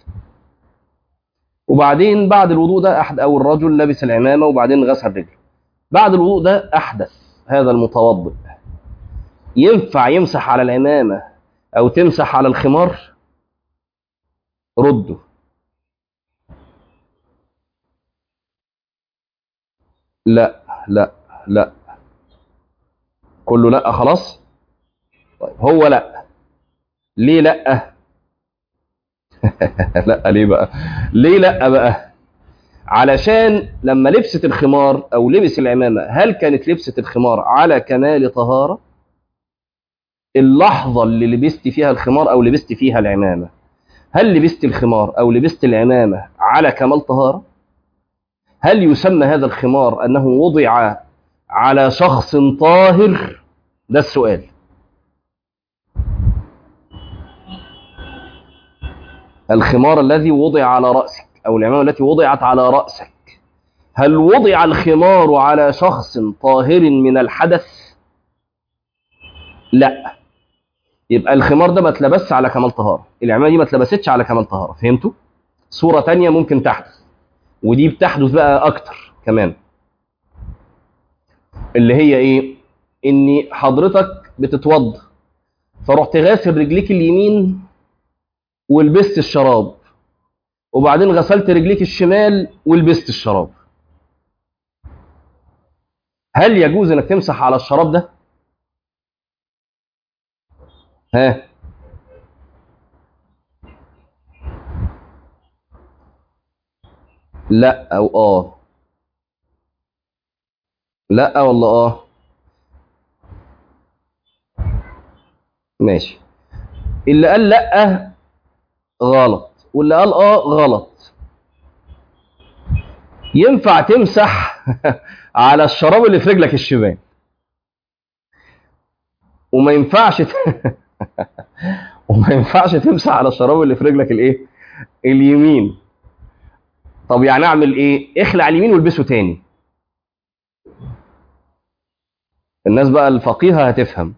وبعدين بعد الوضوء ده احد او الرجل لبس العمامه وبعدين غسل الرجل بعد الوضوء ده احدث هذا المتوضئ ينفع يمسح على العمامه او تمسح على الخمار رده لا لا لا كله لا خلاص طيب هو لا ليه لا لا ليه بقى ليه لا بقى علشان لما لبست الخمار او لبس العمامه هل كانت لبست الخمار على كمال طهاره اللحظه اللي لبست فيها الخمار او لبست فيها العمامه هل لبست الخمار أو لبست العمامة على كمال طهارة هل يسمى هذا الخمار أنه وضع على شخص طاهر ده السؤال الخمار الذي وضع على رأسك أو العمامة التي وضعت على رأسك هل وضع الخمار على شخص طاهر من الحدث لا يبقى الخمار ده ما اتلبسش على كمال طهارة العمامة دي ما اتلبستش على كمال طهارة فهمتوا صورة تانية ممكن تحدث ودي بتحدث بقى أكتر كمان اللي هي إيه إن حضرتك بتتوضى فرحت غاسل رجليك اليمين ولبست الشراب وبعدين غسلت رجليك الشمال ولبست الشراب هل يجوز انك تمسح على الشراب ده ها لا او اه لا ولا اه ماشي اللي قال لا غلط واللي قال اه غلط ينفع تمسح على الشراب اللي في رجلك الشمال وما ينفعش ت... وما ينفعش تمسح على الشراب اللي في رجلك الايه اليمين طب يعني اعمل ايه اخلع اليمين والبسه تاني الناس بقى الفقيهه هتفهم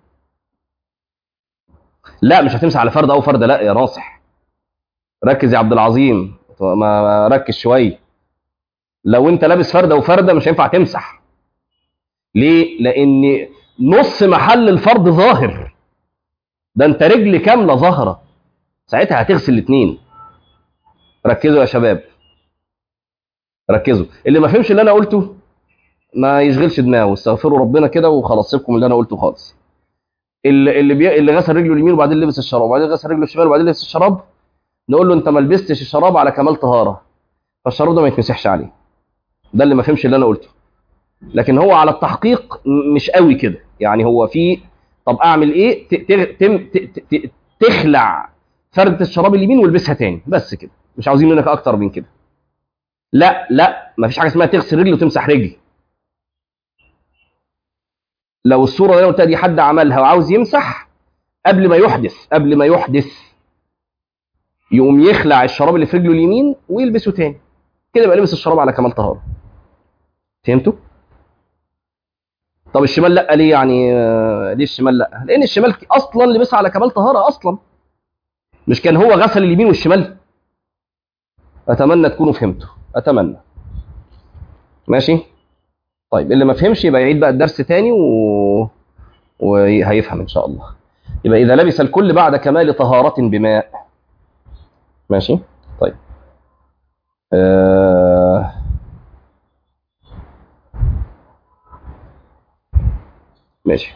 لا مش هتمسح على فرده او فرده لا يا ناصح ركز يا عبد العظيم ما ركز شويه لو انت لابس فرده وفرده مش هينفع تمسح ليه لان نص محل الفرد ظاهر ده انت رجل كامله ظاهره ساعتها هتغسل الاثنين ركزوا يا شباب ركزوا اللي ما فهمش اللي انا قلته ما يشغلش دماغه استغفروا ربنا كده وخلاص سيبكم اللي انا قلته خالص اللي اللي, بي... اللي غسل رجله اليمين وبعدين لبس الشراب وبعدين غسل رجله الشمال وبعدين لبس الشراب نقول له انت ما لبستش الشراب على كمال طهاره فالشراب ده ما يتمسحش عليه ده اللي ما فهمش اللي انا قلته لكن هو على التحقيق مش قوي كده يعني هو في طب اعمل ايه ت... ت... ت... ت... ت... تخلع فرده الشراب اليمين والبسها تاني بس كده مش عاوزين منك اكتر من كده لا لا ما فيش حاجه اسمها تغسل رجل وتمسح رجل لو الصوره اللي انا قلتها دي حد عملها وعاوز يمسح قبل ما يحدث قبل ما يحدث يقوم يخلع الشراب اللي في رجله اليمين ويلبسه تاني كده يبقى لبس الشراب على كمال طهاره فهمتوا طب الشمال لا ليه يعني ليه الشمال لا لان الشمال اصلا لبسها على كمال طهاره اصلا مش كان هو غسل اليمين والشمال اتمنى تكونوا فهمتوا اتمنى ماشي طيب اللي ما فهمش يبقى يعيد بقى الدرس تاني و... وهيفهم ان شاء الله يبقى اذا لبس الكل بعد كمال طهاره بماء ماشي طيب آه... ماشي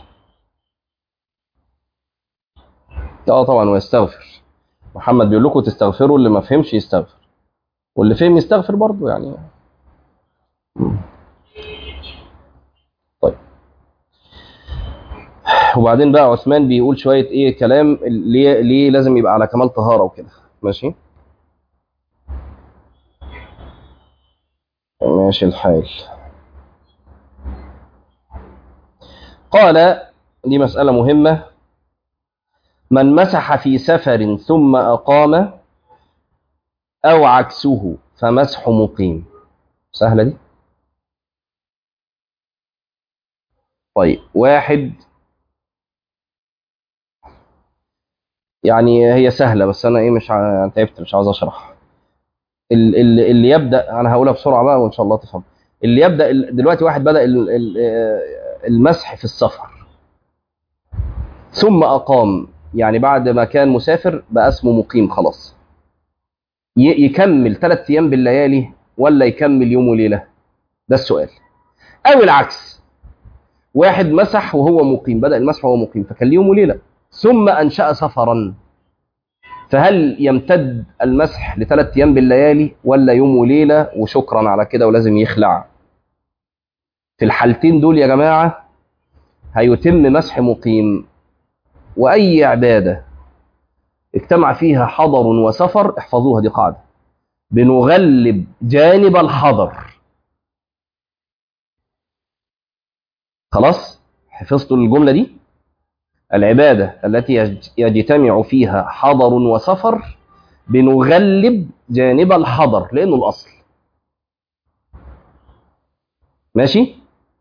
اه طبعا ويستغفر محمد بيقول لكم تستغفروا اللي ما فهمش يستغفر واللي فهم يستغفر برضه يعني طيب وبعدين بقى عثمان بيقول شويه ايه كلام ليه ليه لازم يبقى على كمال طهاره وكده ماشي ماشي الحال قال دي مسألة مهمة من مسح في سفر ثم أقام أو عكسه فمسح مقيم سهلة دي طيب واحد يعني هي سهلة بس أنا إيه مش ع... تعبت مش عاوز أشرح اللي, اللي يبدأ أنا هقولها بسرعة بقى وإن شاء الله تفهم اللي يبدأ دلوقتي واحد بدأ المسح في السفر ثم أقام يعني بعد ما كان مسافر بقى اسمه مقيم خلاص يكمل ثلاث أيام بالليالي ولا يكمل يوم وليلة ده السؤال أو العكس واحد مسح وهو مقيم بدأ المسح وهو مقيم فكان يوم وليلة ثم أنشأ سفرا فهل يمتد المسح لثلاث أيام بالليالي ولا يوم وليلة وشكرا على كده ولازم يخلع في الحالتين دول يا جماعة هيتم مسح مقيم وأي عبادة اجتمع فيها حضر وسفر احفظوها دي قاعدة بنغلب جانب الحضر خلاص حفظتوا الجملة دي العبادة التي يج- يجتمع فيها حضر وسفر بنغلب جانب الحضر لأنه الأصل ماشي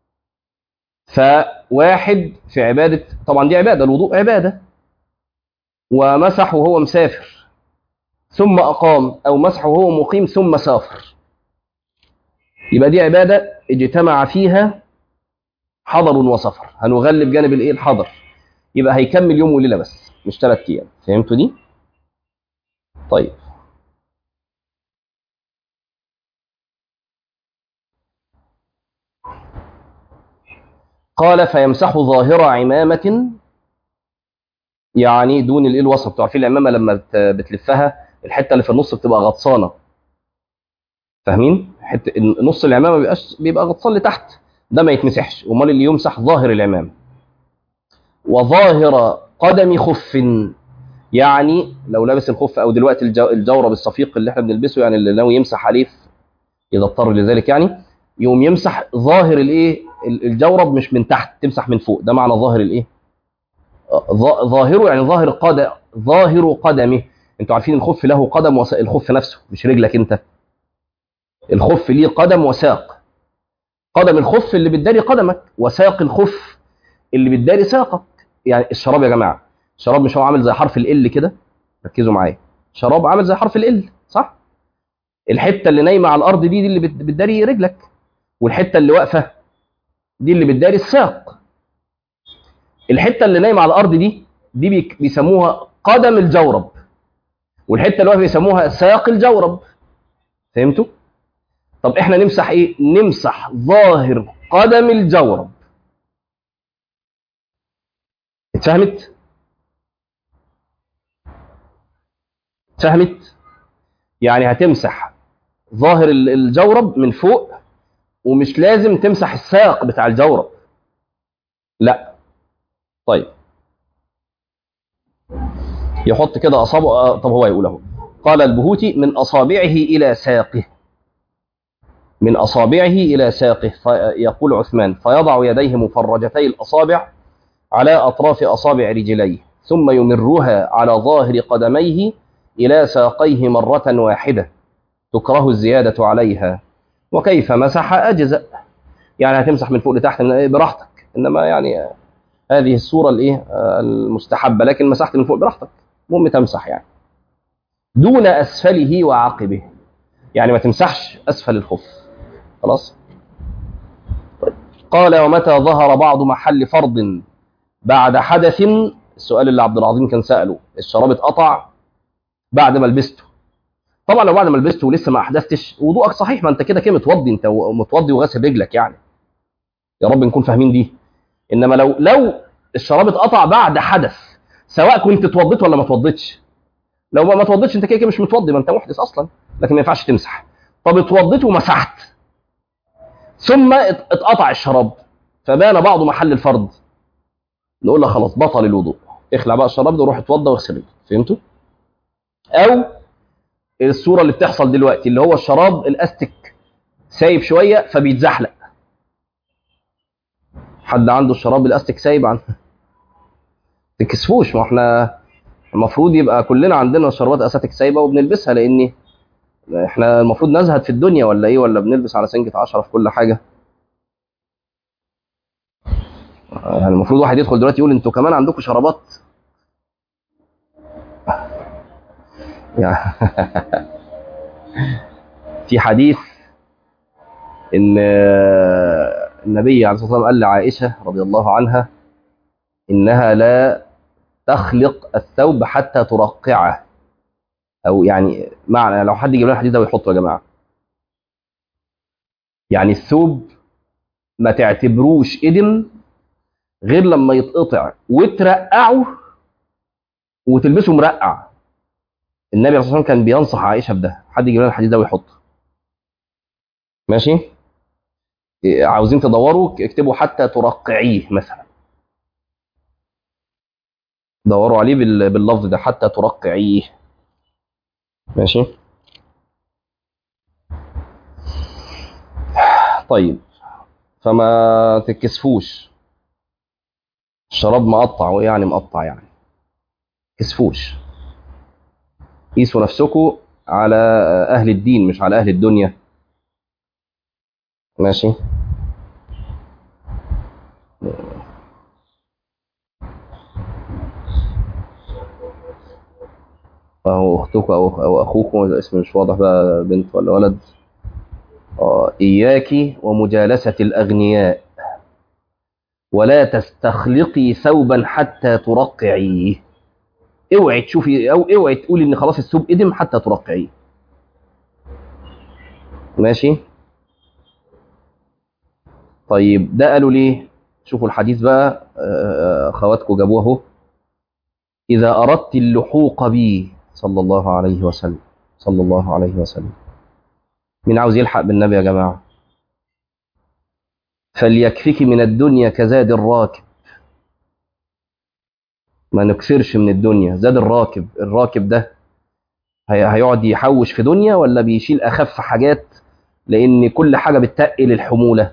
فواحد في عبادة طبعا دي عبادة الوضوء عبادة ومسح وهو مسافر ثم أقام أو مسح وهو مقيم ثم سافر يبقى دي عبادة اجتمع فيها حضر وسفر هنغلب جانب الايه الحضر يبقى هيكمل يوم وليلة بس مش ثلاث أيام فهمتوا دي؟ طيب قال فيمسح ظاهر عمامة يعني دون الايه الوسط انتوا عارفين العمامة لما بت- بتلفها الحتة اللي في النص بتبقى غطسانة فاهمين؟ حتة نص العمامة بيبقاش بيبقى غطسان لتحت ده ما يتمسحش امال اللي يمسح ظاهر العمام وظاهر قدم خف يعني لو لابس الخف او دلوقتي الجو- الجورب الصفيق اللي احنا بنلبسه يعني اللي ناوي يمسح عليه في- اذا اضطر لذلك يعني يقوم يمسح ظاهر الايه ال- الجورب مش من تحت تمسح من فوق ده معنى ظاهر الايه آه، ظا- ظاهره يعني ظاهر قدم ظاهر قدمه انتوا عارفين الخف له قدم وساق الخف نفسه مش رجلك انت الخف ليه قدم وساق قدم الخف اللي بتداري قدمك وساق الخف اللي بتداري ساقك يعني الشراب يا جماعه الشراب مش هو عامل زي حرف ال كده ركزوا معايا شراب عامل زي حرف ال صح الحته اللي نايمه على الارض دي دي اللي بت- بتداري رجلك والحته اللي واقفه دي اللي بتداري الساق الحته اللي نايمه على الارض دي دي بيك- بيسموها قدم الجورب والحته اللي واقفه بيسموها ساق الجورب فهمتوا طب احنا نمسح ايه نمسح ظاهر قدم الجورب اتفهمت اتفهمت يعني هتمسح ظاهر ال- الجورب من فوق ومش لازم تمسح الساق بتاع الجورب لا طيب يحط كده اصابعه آه، طب هو يقول اهو قال البهوتي من اصابعه الى ساقه من اصابعه الى ساقه فيقول عثمان فيضع يديه مفرجتي الاصابع على اطراف اصابع رجليه ثم يمرها على ظاهر قدميه الى ساقيه مره واحده تكره الزياده عليها وكيف مسح اجزأ يعني هتمسح من فوق لتحت من- براحتك انما يعني هذه الصوره الايه آه، المستحبه لكن مسحت من فوق براحتك المهم تمسح يعني دون اسفله وعقبه يعني ما تمسحش اسفل الخف خلاص طيب. قال ومتى ظهر بعض محل فرض بعد حدث السؤال اللي عبد العظيم كان سأله الشراب اتقطع بعد ما لبسته طبعا لو بعد ما لبسته ولسه ما احدثتش وضوءك صحيح ما انت كده كده متوضي انت متوضي وغاسل رجلك يعني يا رب نكون فاهمين دي انما لو لو الشراب اتقطع بعد حدث سواء كنت اتوضيت ولا ما اتوضيتش لو ما ما اتوضيتش انت كده كده مش متوضي ما انت محدث اصلا لكن ما ينفعش تمسح طب اتوضيت ومسحت ثم ات- اتقطع الشراب فبان بعض محل الفرض نقول له خلاص بطل الوضوء اخلع بقى الشراب ده وروح اتوضى واغسل رجلك فهمتوا او الصوره اللي بتحصل دلوقتي اللي هو الشراب الاستك سايب شويه فبيتزحلق حد عنده الشراب الاستك سايب عن تكسفوش ما احنا المفروض يبقى كلنا عندنا شرابات استك سايبه وبنلبسها لان احنا المفروض نزهد في الدنيا ولا ايه ولا بنلبس على سنجة عشرة في كل حاجه يعني المفروض واحد يدخل دلوقتي يقول انتوا كمان عندكم شرابات يعني في حديث ان النبي عليه الصلاه والسلام قال لعائشه رضي الله عنها انها لا تخلق الثوب حتى ترقعه او يعني معنى لو حد يجيب لنا الحديث ده ويحطه يا جماعه يعني الثوب ما تعتبروش ادم غير لما يتقطع وترقعه وتلبسه مرقع النبي عليه الصلاه والسلام كان بينصح عائشه بده حد يجيب لنا الحديث ده ويحطه ماشي إيه، عاوزين تدوروا اكتبوا حتى ترقعيه مثلا دوروا عليه بال- باللفظ ده حتى ترقعيه ماشي طيب فما تتكسفوش الشراب مقطع وايه يعني مقطع يعني كسفوش قيسوا نفسكم على اهل الدين مش على اهل الدنيا ماشي اهو اختكم او او اخوكم الاسم مش واضح بقى بنت ولا ولد اه اياك ومجالسه الاغنياء ولا تستخلقي ثوبا حتى ترقعيه اوعي تشوفي او اوعي تقولي ان خلاص الثوب ادم حتى ترقعيه ماشي طيب ده قالوا ليه شوفوا الحديث بقى آه، اخواتكم جابوه اهو اذا اردت اللحوق بي صلى الله عليه وسلم صلى الله عليه وسلم مين عاوز يلحق بالنبي يا جماعه فليكفك من الدنيا كزاد الراكب ما نكسرش من الدنيا زاد الراكب الراكب ده هي- هيقعد يحوش في دنيا ولا بيشيل اخف حاجات لان كل حاجه بتتقل الحموله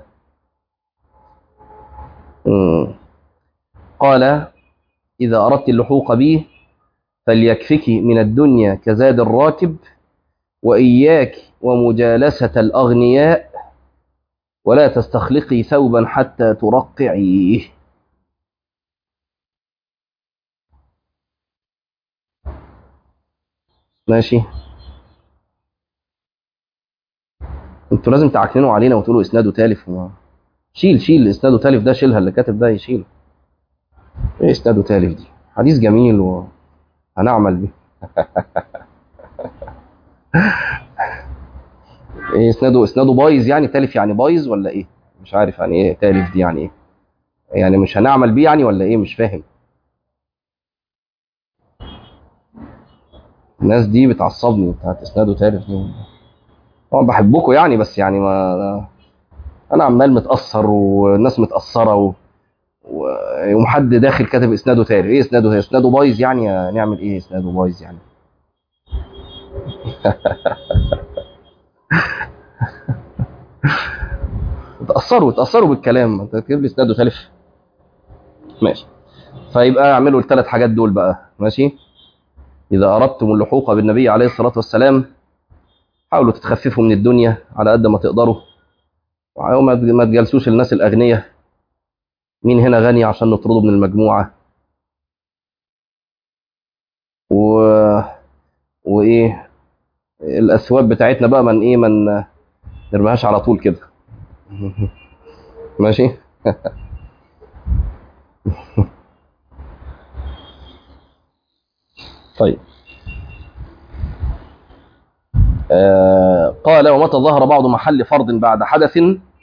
مم. قال اذا اردت اللحوق به فليكفك من الدنيا كزاد الراكب واياك ومجالسه الاغنياء ولا تستخلقي ثوبا حتى ترقعيه ماشي انتوا لازم تعكننوا علينا وتقولوا اسناده تالف وما... شيل شيل اسناده تالف ده شيلها اللي كاتب ده يشيل ايه اسناده تالف دي حديث جميل وهنعمل بيه ايه اسناده اسناده بايظ يعني تالف يعني بايظ ولا ايه مش عارف يعني ايه تالف دي يعني ايه يعني مش هنعمل بيه يعني ولا ايه مش فاهم الناس دي بتعصبني بتاعت اسناده تالف دي طبعا بحبكم يعني بس يعني ما انا عمال متاثر والناس متاثره و... و... ومحد داخل كاتب اسناده تالف ايه اسناده اسناده بايظ يعني نعمل ايه اسناده بايظ يعني تاثروا تاثروا بالكلام انت تجيب لي اسناده تالف ماشي فيبقى اعملوا الثلاث حاجات دول بقى ماشي اذا اردتم اللحوق بالنبي عليه الصلاه والسلام حاولوا تتخففوا من الدنيا على قد ما تقدروا وما ما تجلسوش الناس الاغنياء مين هنا غني عشان نطرده من المجموعه و وايه الاثواب بتاعتنا بقى من ايه من نرميهاش على طول كده ماشي طيب آه قال ومتى ظهر بعض محل فرض بعد حدث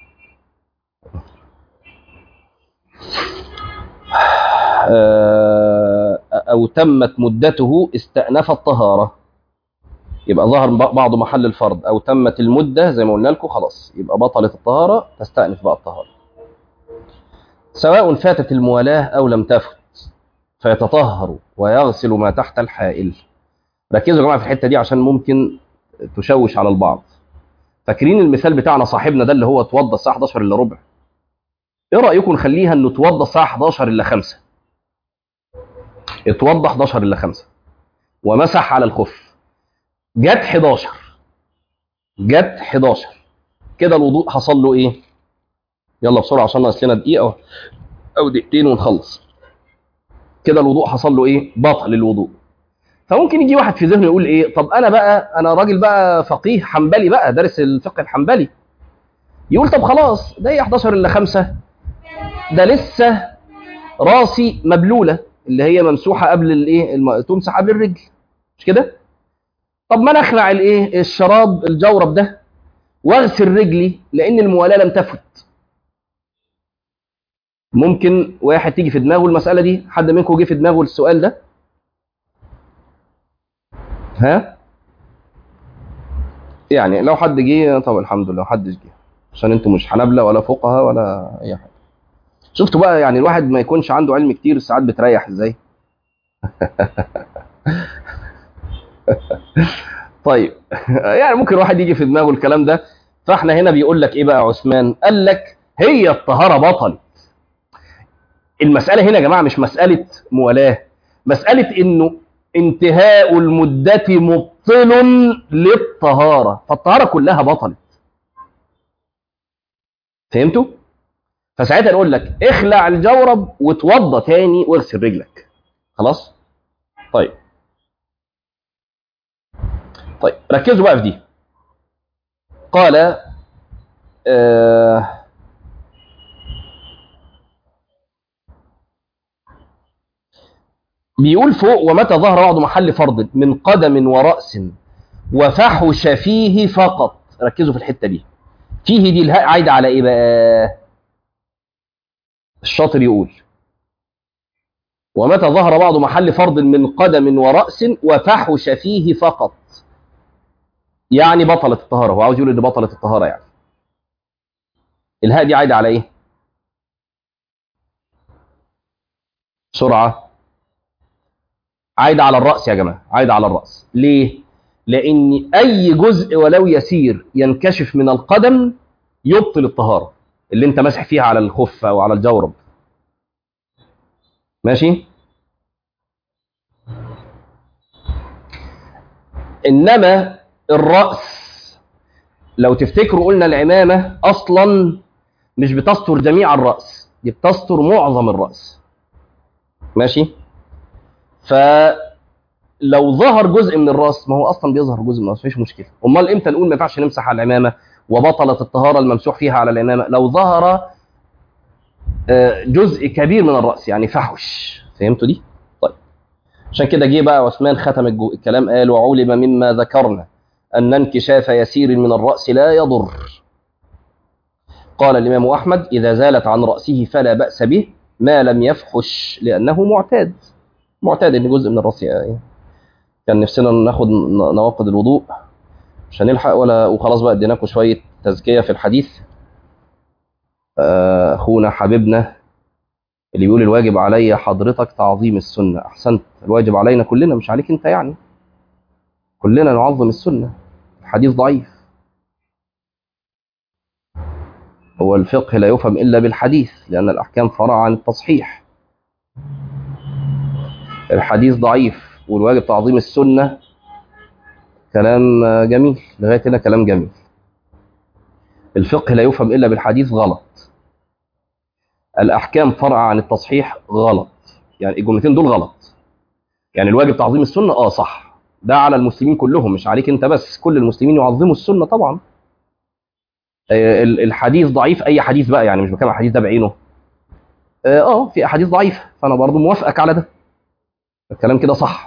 آه أو تمت مدته استأنف الطهارة يبقى ظهر بعض محل الفرض أو تمت المدة زي ما قلنا لكم خلاص يبقى بطلت الطهارة تستأنف بقى الطهارة سواء فاتت الموالاة أو لم تفت فيتطهر ويغسل ما تحت الحائل ركزوا يا جماعة في الحتة دي عشان ممكن تشوش على البعض فاكرين المثال بتاعنا صاحبنا ده اللي هو اتوضى الساعة 11 الا ربع ايه رأيكم نخليها انه اتوضى الساعة 11 الا 5 اتوضى 11 الا 5 ومسح على الخف جت 11 جت 11 كده الوضوء حصل له ايه يلا بسرعه عشان ناقص لنا دقيقه او دقيقتين ونخلص كده الوضوء حصل له ايه بطل الوضوء فممكن يجي واحد في ذهنه يقول ايه طب انا بقى انا راجل بقى فقيه حنبلي بقى دارس الفقه الحنبلي يقول طب خلاص ده هي 11 الا 5 ده لسه راسي مبلوله اللي هي ممسوحه قبل الايه الم... تمسح قبل الرجل مش كده طب ما انا اخلع الايه الشراب الجورب ده واغسل رجلي لان الموالاه لم تفت ممكن واحد تيجي في دماغه المساله دي حد منكم جه في دماغه السؤال ده ها يعني لو حد جه طب الحمد لله حد جه عشان انتوا مش حنابلة ولا فقهاء ولا اي حاجه شفتوا بقى يعني الواحد ما يكونش عنده علم كتير ساعات بتريح ازاي طيب يعني ممكن واحد يجي في دماغه الكلام ده فاحنا هنا بيقول لك ايه بقى يا عثمان قال لك هي الطهاره بطلت المساله هنا يا جماعه مش مساله موالاه مساله انه انتهاء المده مبطل للطهاره فالطهاره كلها بطلت فهمتوا فساعتها نقول لك اخلع الجورب وتوضى تاني واغسل رجلك خلاص طيب طيب ركزوا بقى في دي قال آه بيقول فوق ومتى ظهر بعض محل فرض من قدم ورأس وفحش فيه فقط ركزوا في الحتة دي فيه دي الهاء عايدة على ايه بقى الشاطر يقول ومتى ظهر بعض محل فرض من قدم ورأس وفحش فيه فقط يعني بطلت الطهارة هو عاوز يقول ان بطلت الطهارة يعني الهاء دي عايدة على ايه بسرعة عايدة على الرأس يا جماعة عايدة على الرأس ليه لأن أي جزء ولو يسير ينكشف من القدم يبطل الطهارة اللي انت مسح فيها على الخف أو على الجورب ماشي إنما الرأس لو تفتكروا قلنا العمامة أصلا مش بتستر جميع الرأس دي بتستر معظم الرأس ماشي فلو ظهر جزء من الراس ما هو اصلا بيظهر جزء من الراس مفيش مشكله امال امتى نقول ما ينفعش نمسح على العمامه وبطلت الطهاره الممسوح فيها على العمامه لو ظهر جزء كبير من الراس يعني فحش فهمتوا دي طيب عشان كده جه بقى عثمان ختم الكلام قال وعلم مما ذكرنا ان انكشاف يسير من الراس لا يضر قال الامام احمد اذا زالت عن راسه فلا باس به ما لم يفحش لانه معتاد معتاد ان جزء من الراس يعني كان نفسنا ناخد نواقض الوضوء مش هنلحق ولا وخلاص بقى اديناكم شويه تزكيه في الحديث اخونا حبيبنا اللي بيقول الواجب علي حضرتك تعظيم السنه احسنت الواجب علينا كلنا مش عليك انت يعني كلنا نعظم السنه الحديث ضعيف هو الفقه لا يفهم الا بالحديث لان الاحكام فرع عن التصحيح الحديث ضعيف والواجب تعظيم السنة كلام جميل لغاية هنا كلام جميل الفقه لا يفهم إلا بالحديث غلط الأحكام فرع عن التصحيح غلط يعني الجملتين دول غلط يعني الواجب تعظيم السنة آه صح ده على المسلمين كلهم مش عليك أنت بس كل المسلمين يعظموا السنة طبعا الحديث ضعيف أي حديث بقى يعني مش بكلم الحديث ده بعينه اه في أحاديث ضعيفة فأنا برضو موافقك على ده الكلام كده صح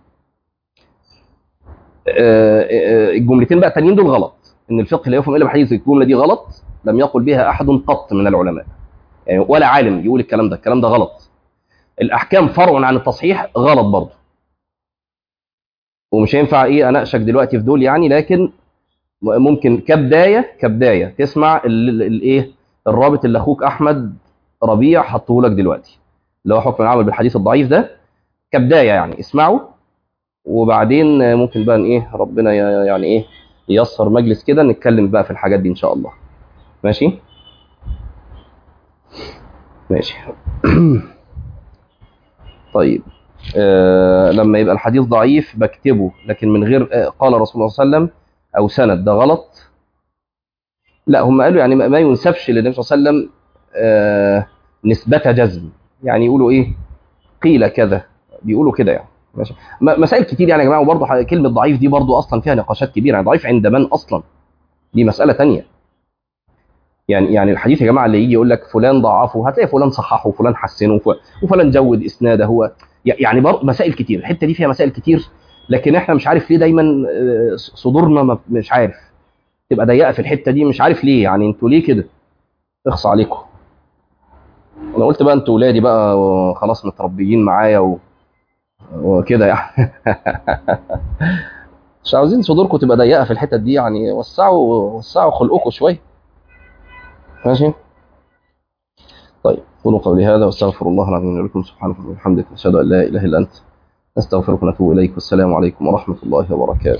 الجملتين بقى التانيين دول غلط ان الفقه لا يفهم الا بحديث الجمله دي غلط لم يقل بها احد قط من العلماء يعني ولا عالم يقول الكلام ده الكلام ده غلط الاحكام فرع عن التصحيح غلط برضه ومش هينفع ايه اناقشك دلوقتي في دول يعني لكن ممكن كبدايه كبدايه تسمع الايه الرابط اللي اخوك احمد ربيع حطه لك دلوقتي اللي هو حكم العمل بالحديث الضعيف ده كبدايه يعني اسمعوا وبعدين ممكن بقى ايه ربنا يعني ايه ييسر مجلس كده نتكلم بقى في الحاجات دي ان شاء الله ماشي ماشي طيب آه لما يبقى الحديث ضعيف بكتبه لكن من غير آه قال رسول الله صلى الله عليه وسلم او سند ده غلط لا هم قالوا يعني ما ينسبش للنبي صلى الله عليه وسلم آه نسبة جزم يعني يقولوا ايه قيل كذا بيقولوا كده يعني ماشي مسائل كتير يعني يا جماعه وبرضه كلمه ضعيف دي برضه اصلا فيها نقاشات كبيره يعني ضعيف عند من اصلا دي مساله تانية يعني يعني الحديث يا جماعه اللي يجي يقول لك فلان ضعفه هتلاقي فلان صححه وفلان حسنه وفلان جود اسناده هو يعني برضه مسائل كتير الحته دي فيها مسائل كتير لكن احنا مش عارف ليه دايما صدورنا مش عارف تبقى ضيقه في الحته دي مش عارف ليه يعني انتوا ليه كده اخص عليكم انا قلت بقى انتوا ولادي بقى خلاص متربيين معايا و... وكده يعني مش عاوزين صدوركم تبقى ضيقه في الحتت دي يعني وسعوا وسعوا خلقكم شويه ماشي طيب قولوا قولي هذا واستغفر الله العظيم لكم سبحانه وبحمدك اشهد ان لا اله الا انت نستغفرك ونتوب إليك والسلام عليكم ورحمة الله وبركاته